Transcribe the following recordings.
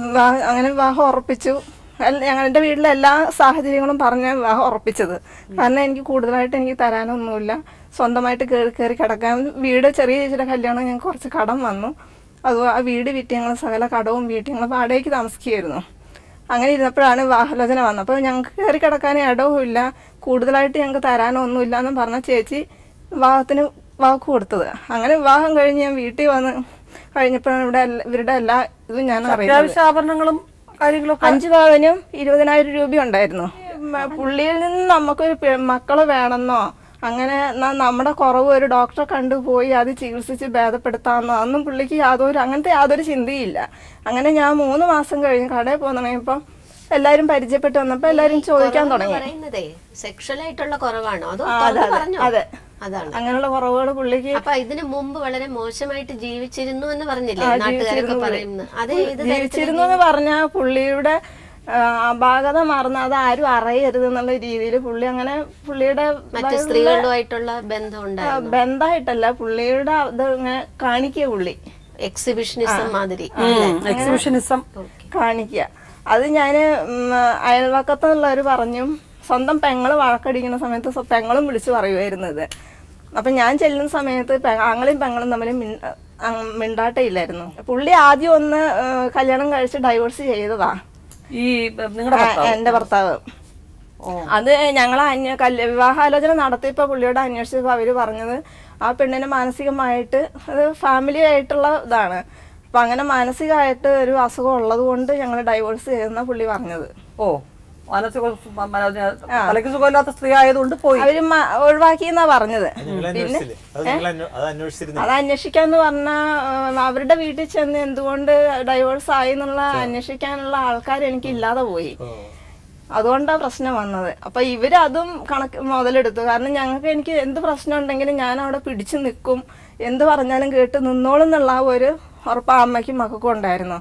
വിവാഹം അങ്ങനെ വിവാഹം ഉറപ്പിച്ചു അല്ല, ഞങ്ങളുടെ വീട്ടിലെ എല്ലാ സാഹചര്യങ്ങളും പറഞ്ഞ് വിവാഹം ഉറപ്പിച്ചത് കാരണം എനിക്ക് കൂടുതലായിട്ട് എനിക്ക് തരാനൊന്നുമില്ല സ്വന്തമായിട്ട് കയറി കയറി കിടക്കാൻ വീട് ചെറിയ ചേച്ചിയുടെ കല്യാണം ഞങ്ങൾക്ക് കുറച്ച് കടം വന്നു അത് ആ വീട് വിറ്റ് ഞങ്ങൾ സകല കടവും വീട്ടിൽ ഞങ്ങൾ വാടകയ്ക്ക് താമസിക്കുകയായിരുന്നു അങ്ങനെ ഇരുന്നപ്പോഴാണ് വിവാഹാലോചന വന്നത് അപ്പോൾ ഞങ്ങൾക്ക് കയറി കിടക്കാൻ ഇടവും ഇല്ല കൂടുതലായിട്ട് ഞങ്ങൾക്ക് തരാനോ ഒന്നുമില്ല എന്ന് പറഞ്ഞ ചേച്ചി വിവാഹത്തിന് വാക്ക് കൊടുത്തത് അങ്ങനെ വിവാഹം കഴിഞ്ഞ് ഞാൻ വീട്ടിൽ വന്ന് കഴിഞ്ഞപ്പോഴാണ് ഇവിടെ എല്ലാ- ഇവരുടെ എല്ലാ ഇതും ഞാൻ അറിയുന്നത് അത്യാവശ്യ ആഭരണങ്ങളും കാര്യങ്ങളൊക്കെ അഞ്ച് പവനും ഇരുപതിനായിരം രൂപ ഉണ്ടായിരുന്നു മ- പുള്ളിയിൽ നിന്ന് നമുക്കൊരു പെ- മക്കള് വേണമെന്നോ അങ്ങനെ ന- നമ്മുടെ കുറവ് ഒരു ഡോക്ടറെ കണ്ടുപോയി അത് ചികിത്സിച്ച് ഭേദപ്പെടുത്താമെന്നോ അതൊന്നും പുള്ളിക്ക് യാതൊരു അങ്ങനത്തെ യാതൊരു ചിന്തയില്ല അങ്ങനെ ഞാൻ മൂന്ന് മാസം കഴിഞ്ഞ് കടയിൽ പോകാൻ തുടങ്ങിയപ്പോൾ എല്ലാവരും പരിചയപ്പെട്ട് വന്നപ്പോൾ എല്ലാവരും ചോദിക്കാൻ കുറവെന്ന് തുടങ്ങി പറയുന്നതേ സെക്ഷൽ ആയിട്ടുള്ള കുറവാണോ അതോ ആ, അതെ, തുറന്ന് അതെ, പറഞ്ഞോ അതെ. അതാണ് അങ്ങനെയുള്ള കുറവുകൾ പുള്ളിക്ക് അപ്പൊ ഇതിനു മുമ്പ് വളരെ മോശമായിട്ട് ജീവിച്ചിരുന്നു എന്ന് പറഞ്ഞില്ലേ ആ, നാട്ടുകാരൊക്കെ ജീവിച്ചിരുന്നു പുള്ളി. പറയുന്നു അത് ഏത് ജീവിച്ചിരുന്നു എന്ന് പറഞ്ഞാൽ പുള്ളിയുടെ ആ, അപാകത മറന്ന് അത് ആരും അറിയരുത് എന്നുള്ള രീതിയിൽ പുള്ളി അങ്ങനെ പുള്ളിയുടെ മറ്റു സ്ത്രീകളുമായിട്ടുള്ള ബന്ധം ഉണ്ടായിരുന്നു ബന്ധമായിട്ടല്ല പുള്ളിയുടെ ഇത് ഇങ്ങനെ കാണിക്കുക പുള്ളി എക്സിബിഷനിസം മാതിരി എക്സിബിഷനിസം കാണിക്കുക അത് ഞാൻ അയൽവക്കത്തുള്ളവർ പറഞ്ഞു സ്വന്തം പെങ്ങള് വഴക്കടിക്കുന്ന സമയത്ത് സ്വ- പെങ്ങളും വിളിച്ചു പറയുമായിരുന്നത് അപ്പം ഞാൻ ചെല്ലുന്ന സമയത്ത് പെ- ആങ്ങളെയും പെങ്ങളും തമ്മിൽ മിണ്ട- അങ് മിണ്ടാട്ടയില്ലായിരുന്നു പുള്ളി ആദ്യം ഒന്ന് ആ, കല്യാണം കഴിച്ച് ഡൈവോഴ്സ് ചെയ്തതാ ഈ നിങ്ങളുടെ ആ, എന്റെ ഭർത്താവ് അത് ഞങ്ങൾ അന്വ കല്യ വിവാഹാലോചന നടത്തിയപ്പോൾ പുള്ളിയോട് അന്വേഷിച്ചപ്പോൾ അവർ പറഞ്ഞത് ആ പെണ്ണിന് മാനസികമായിട്ട് അത് ഫാമിലി ആയിട്ടുള്ള ഇതാണ് അപ്പം അങ്ങനെ മാനസികമായിട്ട് ഒരു അസുഖം ഉള്ളത് കൊണ്ട് ഞങ്ങൾ ഡൈവോഴ്സ് ചെയ്തെന്ന പുള്ളി പറഞ്ഞത് ഓ മാനസിക മ- മ- തലയ്ക്ക് സുഖമില്ലാത്ത സ്ത്രീ ആയതുകൊണ്ട് പോയി അവര് മ- ഒഴിവാക്കിയെന്നാ പറഞ്ഞത് നിങ്ങൾ അന്വേഷിച്ചില്ലേ അത് നിങ്ങൾ അന്വ- അത് അന്വേഷിച്ചിരുന്നില്ല അത് അന്വേഷിക്കാന്ന് പറഞ്ഞാൽ അവരുടെ വീട്ടിൽ ചെന്ന് എന്തുകൊണ്ട് ഡൈവോഴ്സ് ആയി എന്നുള്ള അന്വേഷിക്കാനുള്ള ആൾക്കാർ എനിക്ക് ഇല്ലാതെ പോയി ഓ. അതുകൊണ്ടാണ് പ്രശ്നം വന്നത് അപ്പൊ ഇവര് അതും കണക്ക് മുതലെടുത്തു കാരണം ഞങ്ങൾക്ക് എനിക്ക് എന്ത് പ്രശ്നം ഉണ്ടെങ്കിലും ഞാൻ അവിടെ പിടിച്ചു നിൽക്കും എന്ത് പറഞ്ഞാലും കേട്ട് നിന്നോളും എന്നുള്ള ആ ഒരു ഉറപ്പ് ആ അമ്മയ്ക്കും മക്കൾക്കും ഉണ്ടായിരുന്നു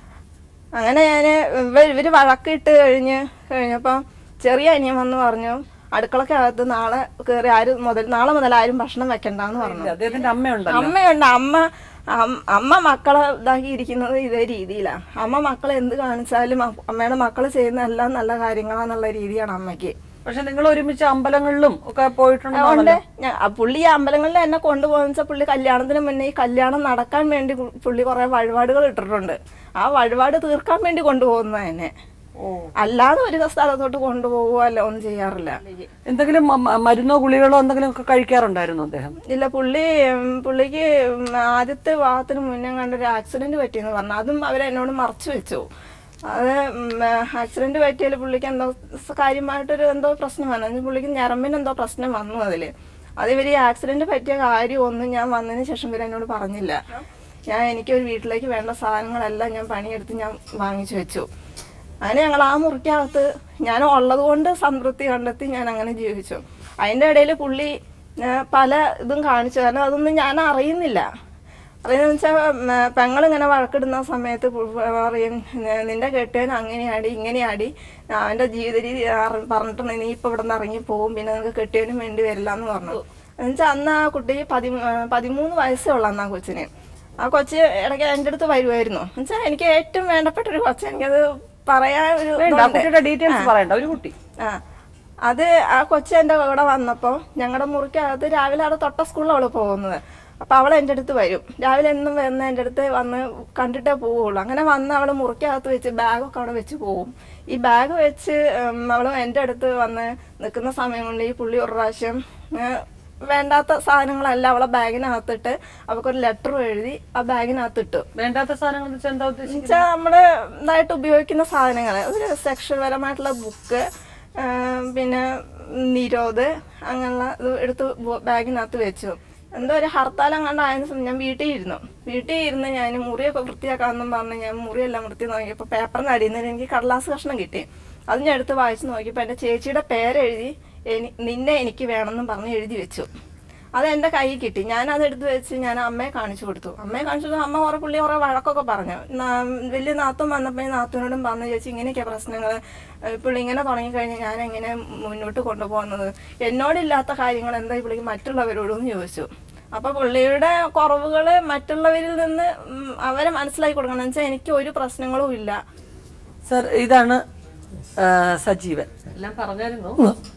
അങ്ങനെ ഞാൻ ഇവര് വഴക്കിട്ട് കഴിഞ്ഞ് കഴിഞ്ഞപ്പോൾ ചെറിയ അനിയൻ വന്ന് പറഞ്ഞു അടുക്കളക്കകത്ത് നാളെ കയറി ആരും മുതൽ നാളെ മുതൽ ആരും ഭക്ഷണം വെക്കണ്ടെന്ന് പറഞ്ഞു അദ്ദേഹത്തിന്റെ അമ്മയുണ്ടല്ലോ അമ്മയുണ്ട് അമ്മ അം- അമ്മ മക്കളെ ഇതാക്കി ഇരിക്കുന്നത് ഇതേ രീതിയിലാണ് അമ്മ മക്കളെ എന്ത് കാണിച്ചാലും അ- അമ്മയുടെ മക്കൾ ചെയ്യുന്ന എല്ലാം നല്ല കാര്യങ്ങളാന്നുള്ള രീതിയാണ് അമ്മയ്ക്ക് പക്ഷെ നിങ്ങൾ ഒരുമിച്ച് അമ്പലങ്ങളിലും ഒക്കെ പോയിട്ടുണ്ടോ അതുകൊണ്ട് ഞാൻ- ആ പുള്ളി ഈ അമ്പലങ്ങളിൽ എന്നെ കൊണ്ടുപോകുന്ന വെച്ചാൽ പുള്ളി കല്യാണത്തിന് മുന്നേ ഈ കല്യാണം നടക്കാൻ വേണ്ടി പു- പുള്ളി കുറെ വഴിപാടുകൾ ഇട്ടിട്ടുണ്ട് ആ വഴിപാട് തീർക്കാൻ വേണ്ടി കൊണ്ടുപോകുന്ന എന്നെ ഓ അല്ലാതെ ഒരു സ്ഥലത്തോട്ട് കൊണ്ടുപോകുക അല്ല ഒന്നും ചെയ്യാറില്ല എന്തെങ്കിലും മ- മ- മരുന്നോ ഗുളികളോ എന്തെങ്കിലും ഒക്കെ കഴിക്കാറുണ്ടായിരുന്നു അദ്ദേഹം ഇല്ല പുള്ളി ഉം, പുള്ളിക്ക് ഉം, ആദ്യത്തെ വിവാഹത്തിന് മുന്നേ കണ്ട ഒരു ആക്സിഡന്റ് പറ്റിയെന്ന് പറഞ്ഞു അതും അവരെന്നോട് മറച്ചു വെച്ചു അത് ആക്സിഡന്റ് പറ്റിയാൽ പുള്ളിക്ക് എന്തോ സ് കാര്യമായിട്ടൊരു എന്തോ പ്രശ്നം വന്നു അതിന് പുള്ളിക്ക് ഞരമ്പിന് എന്തോ പ്രശ്നം വന്നു അതില് അത് ഇവർ ഈ ആക്സിഡന്റ് പറ്റിയ കാര്യം ഒന്നും ഞാൻ വന്നതിന് ശേഷം ഇവർ എന്നോട് പറഞ്ഞില്ല ഞാൻ എനിക്ക് ഒരു വീട്ടിലേക്ക് വേണ്ട സാധനങ്ങളെല്ലാം ഞാൻ പണിയെടുത്ത് ഞാൻ വാങ്ങിച്ചു വെച്ചു അങ്ങനെ ഞങ്ങൾ ആ മുറിക്കകത്ത് ഞാൻ ഉള്ളത് കൊണ്ട് സംതൃപ്തി കണ്ടെത്തി ഞാൻ അങ്ങനെ ജീവിച്ചു അതിൻ്റെ ഇടയിൽ പുള്ളി ആ, പല ഇതും കാണിച്ചു കാരണം അതൊന്നും ഞാൻ അറിയുന്നില്ല അറിയുന്നത് വെച്ചാൽ പെങ്ങളിങ്ങനെ വഴക്കിടുന്ന സമയത്ത് പു- പറയും "നി- നിന്റെ കെട്ടിയവൻ അങ്ങനെയാടി ഇങ്ങനെയാടി അവൻ്റെ ജീവിത രീതി അറി- പറഞ്ഞിട്ടുണ്ട് നീ ഇപ്പം ഇവിടെ നിന്ന് ഇറങ്ങി പോകും പിന്നെ നിനക്ക് കെട്ടിയവനും വേണ്ടി വരില്ല എന്ന് പറഞ്ഞു എന്നുവെച്ചാൽ അന്ന് ആ കുട്ടി പതി പതിമൂന്ന് വയസ്സേ ഉള്ളൂ അന്ന് ആ കൊച്ചിന് ആ കൊച്ച് ഇടയ്ക്ക് എൻ്റെ അടുത്ത് വരുമായിരുന്നു എന്നുവെച്ചാൽ എനിക്ക് ഏറ്റവും വേണ്ടപ്പെട്ട ഒരു കൊച്ച് എനിക്കത് പറയാൻ ഒരു വേണ്ട ആ ഇതുണ്ട്. കുട്ടിയുടെ ഡീറ്റെയിൽസ് പറയണ്ട ഒരു കുട്ടി ആ അത് ആ കൊച്ചു എൻ്റെ കൂടെ വന്നപ്പോൾ ഞങ്ങളുടെ മുറിക്കകത്ത് രാവിലെ അവിടെ തൊട്ട സ്കൂളിൽ അവൾ പോകുന്നത് അപ്പോൾ അവൾ എൻ്റെ അടുത്ത് വരും രാവിലെ എന്നും വന്ന് എൻ്റെ അടുത്ത് വന്ന് കണ്ടിട്ടേ പോവുള്ളൂ അങ്ങനെ വന്ന് അവൾ മുറിക്കകത്ത് വെച്ച് ബാഗൊക്കെ അവിടെ വെച്ച് പോവും ഈ ബാഗ് വെച്ച് അവൾ എൻ്റെ അടുത്ത് വന്ന് നിൽക്കുന്ന സമയം കൊണ്ട് ഈ പുള്ളി ഒരു പ്രാവശ്യം ഏ, വേണ്ടാത്ത സാധനങ്ങളെല്ലാം അവളെ ബാഗിനകത്തിട്ട് അവൾക്കൊരു ലെറ്റർ എഴുതി ആ ബാഗിനകത്തിട്ടു വേണ്ടാത്ത സാധനങ്ങൾ എന്ന് വെച്ചാൽ എന്താ ഉദ്ദേശിക്കുന്നത് എന്നുവെച്ചാൽ നമ്മള് ഇതായിട്ട് ഉപയോഗിക്കുന്ന സാധനങ്ങൾ ഒരു സെക്ഷൽ പരമായിട്ടുള്ള ബുക്ക് പിന്നെ നിരോധ് അങ്ങനെയുള്ള ഇത് എടുത്ത് ബോ- ബാഗിനകത്ത് വെച്ചു എന്തോ ഒരു ഹർത്താൽ അങ്ങാണ്ട് ആയതിനു സമയം ഞാൻ വീട്ടിൽ ഇരുന്നു വീട്ടിൽ ഇരുന്ന് ഞാൻ മുറിയൊക്കെ വൃത്തിയാക്കാമെന്നും പറഞ്ഞ് ഞാൻ മുറിയെല്ലാം വൃത്തി നോക്കിയപ്പോൾ പേപ്പറിന് അടിയിൽ നിന്ന് എനിക്ക് കടലാസ് കഷ്ണം കിട്ടി അത് ഞാൻ എടുത്ത് വായിച്ച് നോക്കിയപ്പോൾ എൻ്റെ ചേച്ചിയുടെ പേരെഴുതി എനി നിന്നെ എനിക്ക് വേണമെന്നും പറഞ്ഞ് എഴുതി വെച്ചു അത് എൻ്റെ കയ്യിൽ കിട്ടി ഞാൻ അത് എടുത്ത് വെച്ച് ഞാൻ അമ്മയെ കാണിച്ചു കൊടുത്തു അമ്മയെ കാണിച്ചു കൊടുത്തു അമ്മ കുറെ പുള്ളി കുറെ വഴക്കൊക്കെ പറഞ്ഞു നാ- വലിയ നാത്തും വന്നപ്പോൾ ഈ നാത്തുവിനോടും പറഞ്ഞു ചേച്ചി ഇങ്ങനെയൊക്കെയാ പ്രശ്നങ്ങൾ പുള്ളി ഇങ്ങനെ തുടങ്ങിക്കഴിഞ്ഞാൽ ഞാൻ എങ്ങനെ മുന്നോട്ട് കൊണ്ടുപോകുന്നത് എന്നോടില്ലാത്ത കാര്യങ്ങൾ എന്താ ഈ പുള്ളിക്ക് മറ്റുള്ളവരോടും ചോദിച്ചു അപ്പൊ പുള്ളിയുടെ കുറവുകള് മറ്റുള്ളവരിൽ നിന്ന് ഉം, അവരെ മനസ്സിലാക്കി കൊടുക്കണം എന്ന് വെച്ചാൽ എനിക്ക് ഒരു പ്രശ്നങ്ങളും ഇല്ല സർ ഇതാണ് ആ, സജീവൻ എല്ലാം പറഞ്ഞായിരുന്നു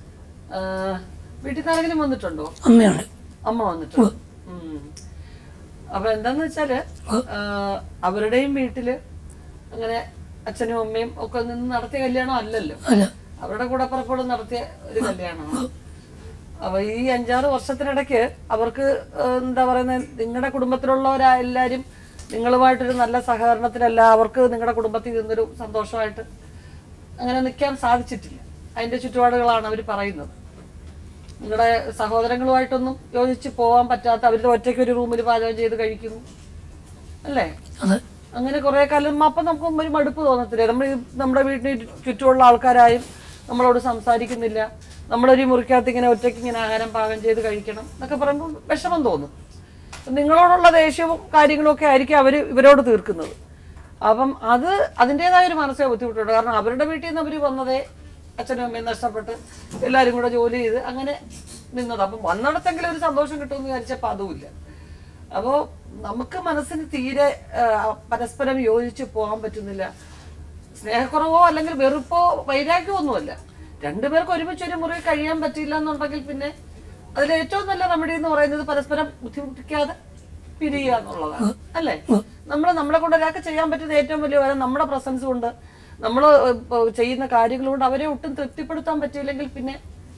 ആ, വീട്ടിൽ നിന്ന് ആരെങ്കിലും വന്നിട്ടുണ്ടോ അമ്മയുണ്ട് അമ്മ വന്നിട്ടുണ്ട് ഉം. അപ്പൊ എന്താന്ന് വെച്ചാല് ആ, അവരുടെയും വീട്ടില് അങ്ങനെ അച്ഛനും അമ്മയും ഒക്കെ നിന്ന് നടത്തിയ കല്യാണം അല്ലല്ലോ അല്ല അവരുടെ കൂടെ പുറപ്പെടും നടത്തിയ ഒരു കല്യാണമാണ് അപ്പൊ ഈ അഞ്ചാറ് വർഷത്തിനിടയ്ക്ക് അവർക്ക് ആ, എന്താ പറയുന്നത് നിങ്ങളുടെ കുടുംബത്തിലുള്ളവരാ എല്ലാരും നിങ്ങളുമായിട്ടൊരു നല്ല സഹകരണത്തിലല്ല അവർക്ക് നിങ്ങളുടെ കുടുംബത്തിൽ നിന്നൊരു സന്തോഷമായിട്ട് അങ്ങനെ നിൽക്കാൻ സാധിച്ചിട്ടില്ല അതിന്റെ ചുറ്റുപാടുകളാണ് അവർ പറയുന്നത് നിങ്ങളുടെ സഹോദരങ്ങളുമായിട്ടൊന്നും യോജിച്ച് പോകാൻ പറ്റാത്ത അവരുടെ ഒറ്റയ്ക്ക് ഒരു റൂമിൽ പാചകം ചെയ്ത് കഴിക്കുന്നു അല്ലേ അതെ അങ്ങനെ കുറെ കാലം അപ്പൊ നമുക്ക് ഒരു മടുപ്പ് തോന്നത്തില്ലേ നമ്മൾ ഈ നമ്മുടെ വീട്ടിന് ചുറ്റുമുള്ള ആൾക്കാരായും നമ്മളോട് സംസാരിക്കുന്നില്ല നമ്മളൊരു മുറിക്കകത്ത് ഇങ്ങനെ ഒറ്റയ്ക്ക് ഇങ്ങനെ ആഹാരം പാകം ചെയ്ത് കഴിക്കണം എന്നൊക്കെ പറയുമ്പോൾ വിഷമം തോന്നും നിങ്ങളോടുള്ള ദേഷ്യവും കാര്യങ്ങളും ഒക്കെ ആയിരിക്കും അവർ ഇവരോട് തീർക്കുന്നത് അപ്പം അത് അതിൻ്റെതായ ഒരു മാനസിക ബുദ്ധിമുട്ടുണ്ട് കാരണം അവരുടെ വീട്ടിൽ നിന്ന് അവർ വന്നതേ അച്ഛനും അമ്മയും നഷ്ടപ്പെട്ട് എല്ലാവരും കൂടെ ജോലി ചെയ്ത് അങ്ങനെ നിന്നത് അപ്പം വന്നിടത്തെങ്കിലും ഒരു സന്തോഷം കിട്ടുമെന്ന് വിചാരിച്ചപ്പോൾ അതുമില്ല അപ്പോൾ നമുക്ക് മനസ്സിന് തീരെ ആ, പരസ്പരം യോജിച്ച് പോകാൻ പറ്റുന്നില്ല സ്നേഹക്കുറവോ അല്ലെങ്കിൽ വെറുപ്പോ വൈരാഗ്യമോ ഒന്നുമല്ല രണ്ടുപേർക്ക് ഒരുമിച്ച് ഒരു മുറി കഴിയാൻ പറ്റില്ല എന്നുണ്ടെങ്കിൽ പിന്നെ അതിൽ ഏറ്റവും നല്ല റെമഡി എന്ന് പറയുന്നത് പരസ്പരം ബുദ്ധിമുട്ടിക്കാതെ പിരിയുക എന്നുള്ളതാണ് അല്ലേ നമ്മൾ നമ്മളെ കൊണ്ട് ഒരാൾക്ക് ചെയ്യാൻ പറ്റുന്ന ഏറ്റവും വലിയ കാര്യം നമ്മുടെ പ്രസൻസ് കൊണ്ട് നമ്മൾ ചെയ്യുന്ന കാര്യങ്ങൾ കൊണ്ട് അവരെ ഒട്ടും തൃപ്തിപ്പെടുത്താൻ പറ്റിയില്ലെങ്കിൽ പിന്നെ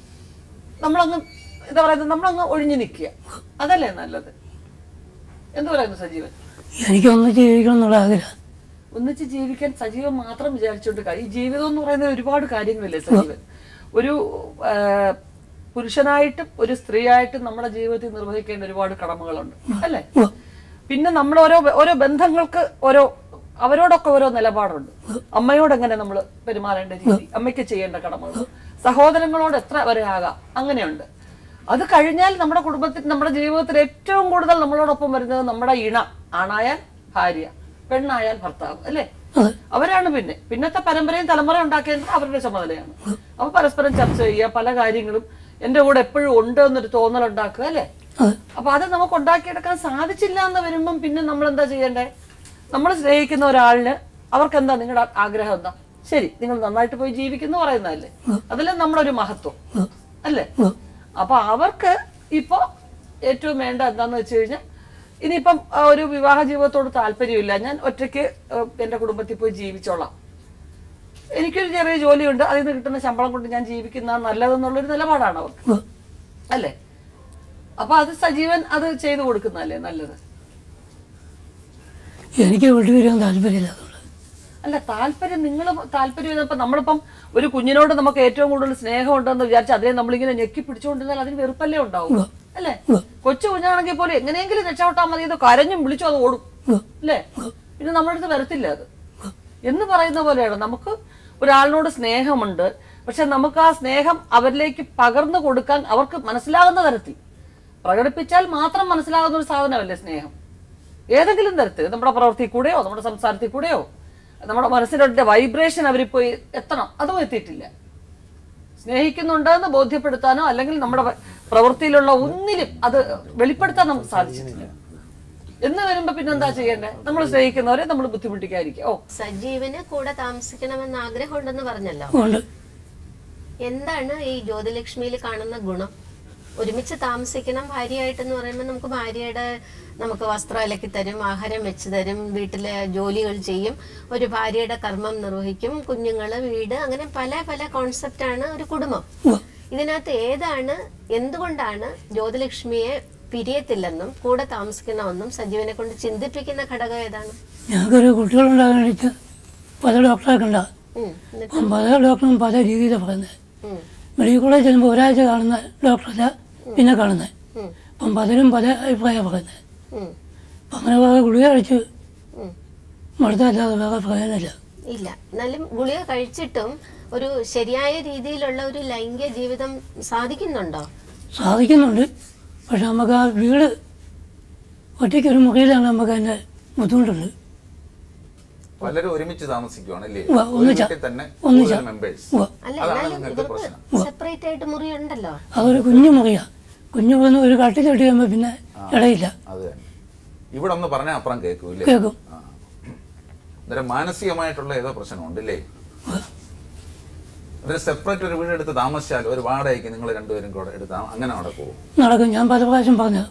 നമ്മളങ്ങ് എന്താ പറയുന്നത് നമ്മളങ്ങ് ഒഴിഞ്ഞു നിൽക്കുക അതല്ലേ നല്ലത് എന്ത് പറയുന്നു സജീവൻ എനിക്ക് ഒന്നിച്ച് ജീവിക്കണം എന്നുള്ള ആഗ്രഹം ഒന്നിച്ച് ജീവിക്കാൻ സജീവൻ മാത്രം വിചാരിച്ചോണ്ട് കാര്യം ഈ ജീവിതം എന്ന് പറയുന്നത് ഒരുപാട് കാര്യങ്ങളില്ലേ സജീവൻ ഒരു ആ, പുരുഷനായിട്ടും ഒരു സ്ത്രീയായിട്ടും നമ്മുടെ ജീവിതത്തിൽ നിർവഹിക്കേണ്ട ഒരുപാട് കടമകളുണ്ട് അല്ലേ പിന്നെ നമ്മൾ ഓരോ ഓരോ ബന്ധങ്ങൾക്ക് ഓരോ അവരോടൊക്കെ ഓരോ നിലപാടുണ്ട് അമ്മയോട് എങ്ങനെ നമ്മൾ പെരുമാറേണ്ട രീതി അമ്മയ്ക്ക് ചെയ്യേണ്ട കടമകൾ സഹോദരങ്ങളോട് എത്ര വരെ ആകാം അങ്ങനെയുണ്ട് അത് കഴിഞ്ഞാൽ നമ്മുടെ കുടുംബത്തിൽ നമ്മുടെ ജീവിതത്തിൽ ഏറ്റവും കൂടുതൽ നമ്മളോടൊപ്പം വരുന്നത് നമ്മുടെ ഇണ ആണായാൽ ഭാര്യ പെണ്ണായാൽ ഭർത്താവ് അല്ലേ അവരാണ് പിന്നെ പിന്നത്തെ പരമ്പരയും തലമുറ ഉണ്ടാക്കേണ്ടത് അവരുടെ ചുമതലയാണ് അപ്പൊ പരസ്പരം ചർച്ച ചെയ്യുക പല കാര്യങ്ങളും എന്റെ കൂടെ എപ്പോഴും ഉണ്ട് എന്നൊരു തോന്നൽ ഉണ്ടാക്കുക അല്ലേ അപ്പൊ അത് നമുക്ക് ഉണ്ടാക്കിയെടുക്കാൻ സാധിച്ചില്ല എന്ന് വരുമ്പം പിന്നെ നമ്മൾ എന്താ ചെയ്യണ്ടേ നമ്മൾ സ്നേഹിക്കുന്ന ഒരാളിന് അവർക്ക് എന്താ നിങ്ങളുടെ ആഗ്രഹം എന്താ ശരി നിങ്ങൾ നന്നായിട്ട് പോയി ജീവിക്കുന്നു പറയുന്നതല്ലേ അതല്ലേ നമ്മുടെ ഒരു മഹത്വം അല്ലേ അപ്പൊ അവർക്ക് ഇപ്പൊ ഏറ്റവും വേണ്ട എന്താന്ന് വെച്ച് കഴിഞ്ഞാൽ ഇനിയിപ്പം ആ, ഒരു വിവാഹ ജീവിതത്തോട് താല്പര്യമില്ല ഞാൻ ഒറ്റയ്ക്ക് ആ, എന്റെ കുടുംബത്തിൽ പോയി ജീവിച്ചോളാം എനിക്കൊരു ചെറിയ ജോലിയുണ്ട് അതിൽ നിന്ന് കിട്ടുന്ന ശമ്പളം കൊണ്ട് ഞാൻ ജീവിക്കുന്ന നല്ലതെന്നുള്ളൊരു നിലപാടാണ് അവർക്ക് അല്ലേ അപ്പൊ അത് സജീവൻ അത് ചെയ്തു കൊടുക്കുന്നതല്ലേ നല്ലത് എനിക്ക് വീട്ടിൽ വരാൻ താല്പര്യമില്ല അതുകൊണ്ട് അല്ല താല്പര്യം നിങ്ങൾ താല്പര്യം ഇപ്പം നമ്മളിപ്പം ഒരു കുഞ്ഞിനോട് നമുക്ക് ഏറ്റവും കൂടുതൽ സ്നേഹം ഉണ്ടെന്ന് വിചാരിച്ച് അതിനെ നമ്മളിങ്ങനെ ഞെക്കി പിടിച്ചുകൊണ്ടിരുന്നാൽ അതിന് വെറുപ്പല്ലേ ഉണ്ടാവും അല്ലേ കൊച്ചു കുഞ്ഞാണെങ്കിൽ പോലും എങ്ങനെയെങ്കിലും രക്ഷപ്പെട്ടാൽ മതി ഇത് കരഞ്ഞും വിളിച്ചും അത് ഓടും അല്ലേ പിന്നെ നമ്മുടെ അടുത്ത് വരത്തില്ല അത് എന്ന് പറയുന്ന പോലെയാണ് നമുക്ക് ഒരാളിനോട് സ്നേഹമുണ്ട് പക്ഷെ നമുക്ക് ആ സ്നേഹം അവരിലേക്ക് പകർന്നു കൊടുക്കാൻ അവർക്ക് മനസ്സിലാകുന്ന തരത്തിൽ പ്രകടിപ്പിച്ചാൽ മാത്രം മനസ്സിലാകുന്ന ഒരു സാധനമല്ലേ സ്നേഹം ഏതെങ്കിലും തരത്തിൽ നമ്മുടെ പ്രവൃത്തി കൂടെയോ നമ്മുടെ സംസാരത്തിൽ കൂടെയോ നമ്മുടെ മനസ്സിൻ്റെ വൈബ്രേഷൻ അവരിൽ പോയി എത്തണം അതും എത്തിയിട്ടില്ല സ്നേഹിക്കുന്നുണ്ടെന്ന് ബോധ്യപ്പെടുത്താനോ അല്ലെങ്കിൽ നമ്മുടെ വ- പ്രവൃത്തിയിലുള്ള ഒന്നിലും അത് വെളിപ്പെടുത്താൻ നമുക്ക് സാധിച്ചിട്ടില്ല എന്ന് വരുമ്പോ പിന്നെന്താ ചെയ്യേണ്ടേ നമ്മൾ സ്നേഹിക്കുന്നവരെ നമ്മൾ ബുദ്ധിമുട്ടിക്കാതിരിക്കുക ഓ സജീവന് കൂടെ താമസിക്കണമെന്ന് ആഗ്രഹമുണ്ടെന്ന് പറഞ്ഞല്ലോ ഉണ്ട് എന്താണ് ഈ ജ്യോതിലക്ഷ്മിയിൽ കാണുന്ന ഗുണം ഒരുമിച്ച് താമസിക്കണം ഭാര്യയായിട്ടെന്ന് പറയുമ്പോൾ നമുക്ക് ഭാര്യയുടെ നമുക്ക് വസ്ത്രം അലക്കി തരും ആഹാരം വെച്ച് തരും വീട്ടിലെ ജോലികൾ ചെയ്യും ഒരു ഭാര്യയുടെ കർമ്മം നിർവഹിക്കും കുഞ്ഞുങ്ങള് വീട് അങ്ങനെ പല പല കോൺസെപ്റ്റാണ് ഒരു കുടുംബം ഇതിനകത്ത് ഏതാണ് എന്തുകൊണ്ടാണ് ജ്യോതിലക്ഷ്മിയെ പിരിയത്തില്ലെന്നും കൂടെ താമസിക്കണമെന്നും സജീവനെ കൊണ്ട് ചിന്തിപ്പിക്കുന്ന ഘടകം ഏതാണ് ഞങ്ങൾക്കൊരു കുട്ടികളുണ്ടാകാൻ വേണ്ടിയിട്ട് പല ഡോക്ടറൊക്കെ ഉണ്ടാകും ഉം, എന്നിട്ട് അപ്പം പല ഡോക്ടറും പല രീതിയിലാണ് പറയുന്നത് ഉം, മെഡിക്കൽ കോളേജ് ചെല്ലുമ്പോൾ ഒരാഴ്ച കാണുന്ന ഡോക്ടറല്ല പിന്നെ കാണുന്നത് ഉം, അപ്പം പലരും പല അഭിപ്രായമാണ് പറയുന്നത് ഉം, അപ്പം അങ്ങനെ വേറെ ഗുളിക കഴിച്ച് ഉം. മടുത്തല്ലാതെ വേറെ പ്രയോജനമില്ല ഇല്ല എന്നാലും ഗുളിക കഴിച്ചിട്ടും ഒരു ശരിയായ രീതിയിലുള്ള ഒരു ലൈംഗിക ജീവിതം സാധിക്കുന്നുണ്ടോ സാധിക്കുന്നുണ്ട് പക്ഷെ നമുക്ക് ആ വീട് ഒറ്റയ്ക്ക് ഒരു മുറിയിലാണ് നമുക്ക് അതിൻ്റെ ബുദ്ധിമുട്ടുണ്ട് പലരും ഒരുമിച്ച് താമസിക്കുവാണ് അല്ലേ ഉവ്വ, ഒരു ഒന്നിച്ചാ. വീട്ടിൽ തന്നെ ഒന്നിച്ചാ. കൂടുതൽ മെമ്പേഴ്സ് ഉവ്വ. അല്ല അതാണ് എന്നാലും നിങ്ങൾക്ക് ഇവർക്ക് പ്രശ്നം സെപ്പറേറ്റ് ആയിട്ട് മുറി ഉണ്ടല്ലോ അതൊരു കുഞ്ഞു മുറിയാണ് കുഞ്ഞു വന്ന് ഒരു കട്ടിലിട്ട് കഴിയുമ്പോൾ പിന്നെ ഇടയില്ല അത് തന്നെ ഇവിടെ ഒന്ന് പറഞ്ഞാൽ അപ്പുറം കേൾക്കൂല്ലേ കേൾക്കും ആ. അന്നേരം മാനസികമായിട്ടുള്ള ഏതോ പ്രശ്നമുണ്ട് ഇല്ലേ ഒരു സെപ്പറേറ്റ് ഒരു വീട് എടുത്ത് താമസിച്ചാൽ ഒരു വാടകയ്ക്ക് നിങ്ങൾ രണ്ടുപേരും കൂടെ എടുത്ത് താ- അങ്ങനെ നടക്കുമോ നടക്കും ഞാൻ പല പ്രാവശ്യം പറഞ്ഞത്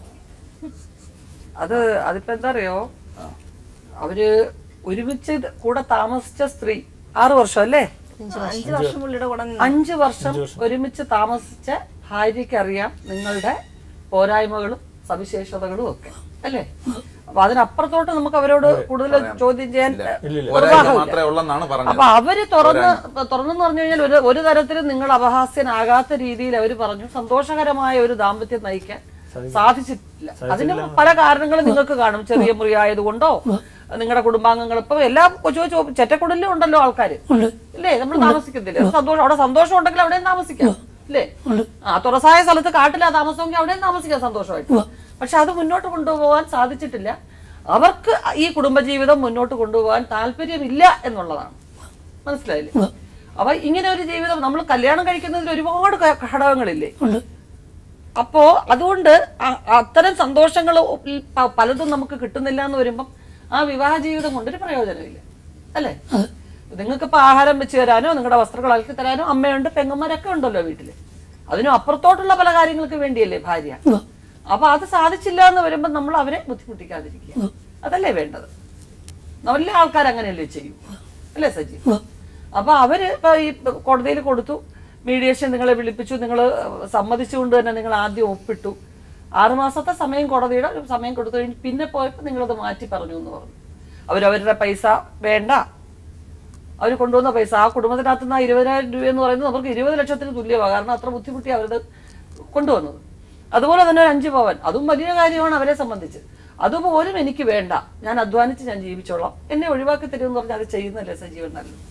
അത് അതിപ്പോ എന്താ അറിയോ അവര് ഒരുമിച്ച് കൂടെ താമസിച്ച സ്ത്രീ ആറു വർഷം അല്ലേ അഞ്ചു വർഷം പുള്ളിയുടെ കൂടെ നിന്നു. അഞ്ചു വർഷം ഒരുമിച്ച് താമസിച്ച ഭാര്യയ്ക്ക് അറിയാം നിങ്ങളുടെ പോരായ്മകളും സവിശേഷതകളും ഒക്കെ അല്ലേ അപ്പൊ അതിനപ്പുറത്തോട്ട് നമുക്ക് അവരോട് കൂടുതൽ ചോദ്യം ചെയ്യാൻ ഒരാഴ്ച നിർവാഹമില്ല. മാത്രമേ ഉള്ളെന്നാണ് പറഞ്ഞത് അപ്പൊ അവര് തുറന്ന് തുറന്നെന്ന് പറഞ്ഞു കഴിഞ്ഞാൽ ഒരു ഒരു തരത്തിലും നിങ്ങൾ അപഹാസ്യനാകാത്ത രീതിയിൽ അവർ പറഞ്ഞു സന്തോഷകരമായ ഒരു ദാമ്പത്യം നയിക്കാൻ സാധിച്ചിട്ടില്ല അതിന് പല കാരണങ്ങളും നിങ്ങൾക്ക് കാണും ചെറിയ മുറിയായതുകൊണ്ടോ നിങ്ങളുടെ കുടുംബാംഗങ്ങൾ ഇപ്പൊ എല്ലാ കൊച്ചു കൊച്ചു ചെറ്റക്കുടലിലും ഉണ്ടല്ലോ ആൾക്കാർ ഉണ്ട് ഇല്ലേ നമ്മൾ താമസിക്കത്തില്ലേ ഒരു സന്തോഷം അവിടെ സന്തോഷം ഉണ്ടെങ്കിൽ അവിടെയും താമസിക്കാം ഇല്ലേ ഉണ്ട് ആ തുറസായ സ്ഥലത്ത് കാട്ടിലാ താമസമെങ്കിൽ അവിടെയും താമസിക്കാം സന്തോഷമായിട്ട് പക്ഷെ അത് മുന്നോട്ട് കൊണ്ടുപോകാൻ സാധിച്ചിട്ടില്ല അവർക്ക് ഈ കുടുംബജീവിതം മുന്നോട്ട് കൊണ്ടുപോകാൻ താല്പര്യമില്ല എന്നുള്ളതാണ് മനസ്സിലായില്ലേ അപ്പൊ ഇങ്ങനെ ഒരു ജീവിതം നമ്മൾ കല്യാണം കഴിക്കുന്നതിൽ ഒരുപാട് ഘ- ഘടകങ്ങളില്ലേ ഉണ്ട് അപ്പോ അതുകൊണ്ട് അ- അത്തരം സന്തോഷങ്ങൾ പലതും നമുക്ക് കിട്ടുന്നില്ല എന്ന് വരുമ്പം ആ വിവാഹ ജീവിതം കൊണ്ടൊരു പ്രയോജനമില്ല അല്ലേ നിങ്ങൾക്ക് ഇപ്പൊ ആഹാരം വെച്ച് തരാനോ നിങ്ങളുടെ വസ്ത്രങ്ങൾ അലക്കി തരാനോ അമ്മയുണ്ട് പെങ്ങന്മാരൊക്കെ ഉണ്ടല്ലോ വീട്ടില് അതിനും അപ്പുറത്തോട്ടുള്ള പല കാര്യങ്ങൾക്ക് വേണ്ടിയല്ലേ ഭാര്യ അപ്പൊ അത് സാധിച്ചില്ല എന്ന് വരുമ്പോൾ നമ്മൾ അവരെ ബുദ്ധിമുട്ടിക്കാതിരിക്കുക അതല്ലേ വേണ്ടത് നല്ല ആൾക്കാർ അങ്ങനെയല്ലേ ചെയ്യും അല്ലേ സജീവ് അപ്പൊ അവര് ഇപ്പൊ ഈ കോടതിയിൽ കൊടുത്തു മീഡിയേഷൻ നിങ്ങളെ വിളിപ്പിച്ചു നിങ്ങൾ സമ്മതിച്ചുകൊണ്ട് തന്നെ നിങ്ങൾ ആദ്യം ഒപ്പിട്ടു ആറുമാസത്തെ സമയം കോടതിയുടെ ഒരു സമയം കൊടുത്തു കഴിഞ്ഞ് പിന്നെ പോയപ്പോൾ നിങ്ങളത് മാറ്റി പറഞ്ഞു എന്ന് പറഞ്ഞു അവരവരുടെ പൈസ വേണ്ട അവർ കൊണ്ടുവന്ന പൈസ ആ കുടുംബത്തിനകത്ത് നിന്ന് ആ ഇരുപതിനായിരം രൂപ എന്ന് പറയുന്നത് അവർക്ക് ഇരുപത് ലക്ഷത്തിന് തുല്യമാണ് കാരണം അത്ര ബുദ്ധിമുട്ടി അവരത് കൊണ്ടുവന്നത് അതുപോലെ തന്നെ ഒരു അഞ്ച് പവൻ അതും വലിയ കാര്യമാണ് അവരെ സംബന്ധിച്ച് അതുപോലും എനിക്ക് വേണ്ട ഞാൻ അധ്വാനിച്ച് ഞാൻ ജീവിച്ചോളാം എന്നെ ഒഴിവാക്കി തരുമെന്ന് പറഞ്ഞാൽ അത് ചെയ്യുന്നല്ലേ സജീവൻ നല്ലത്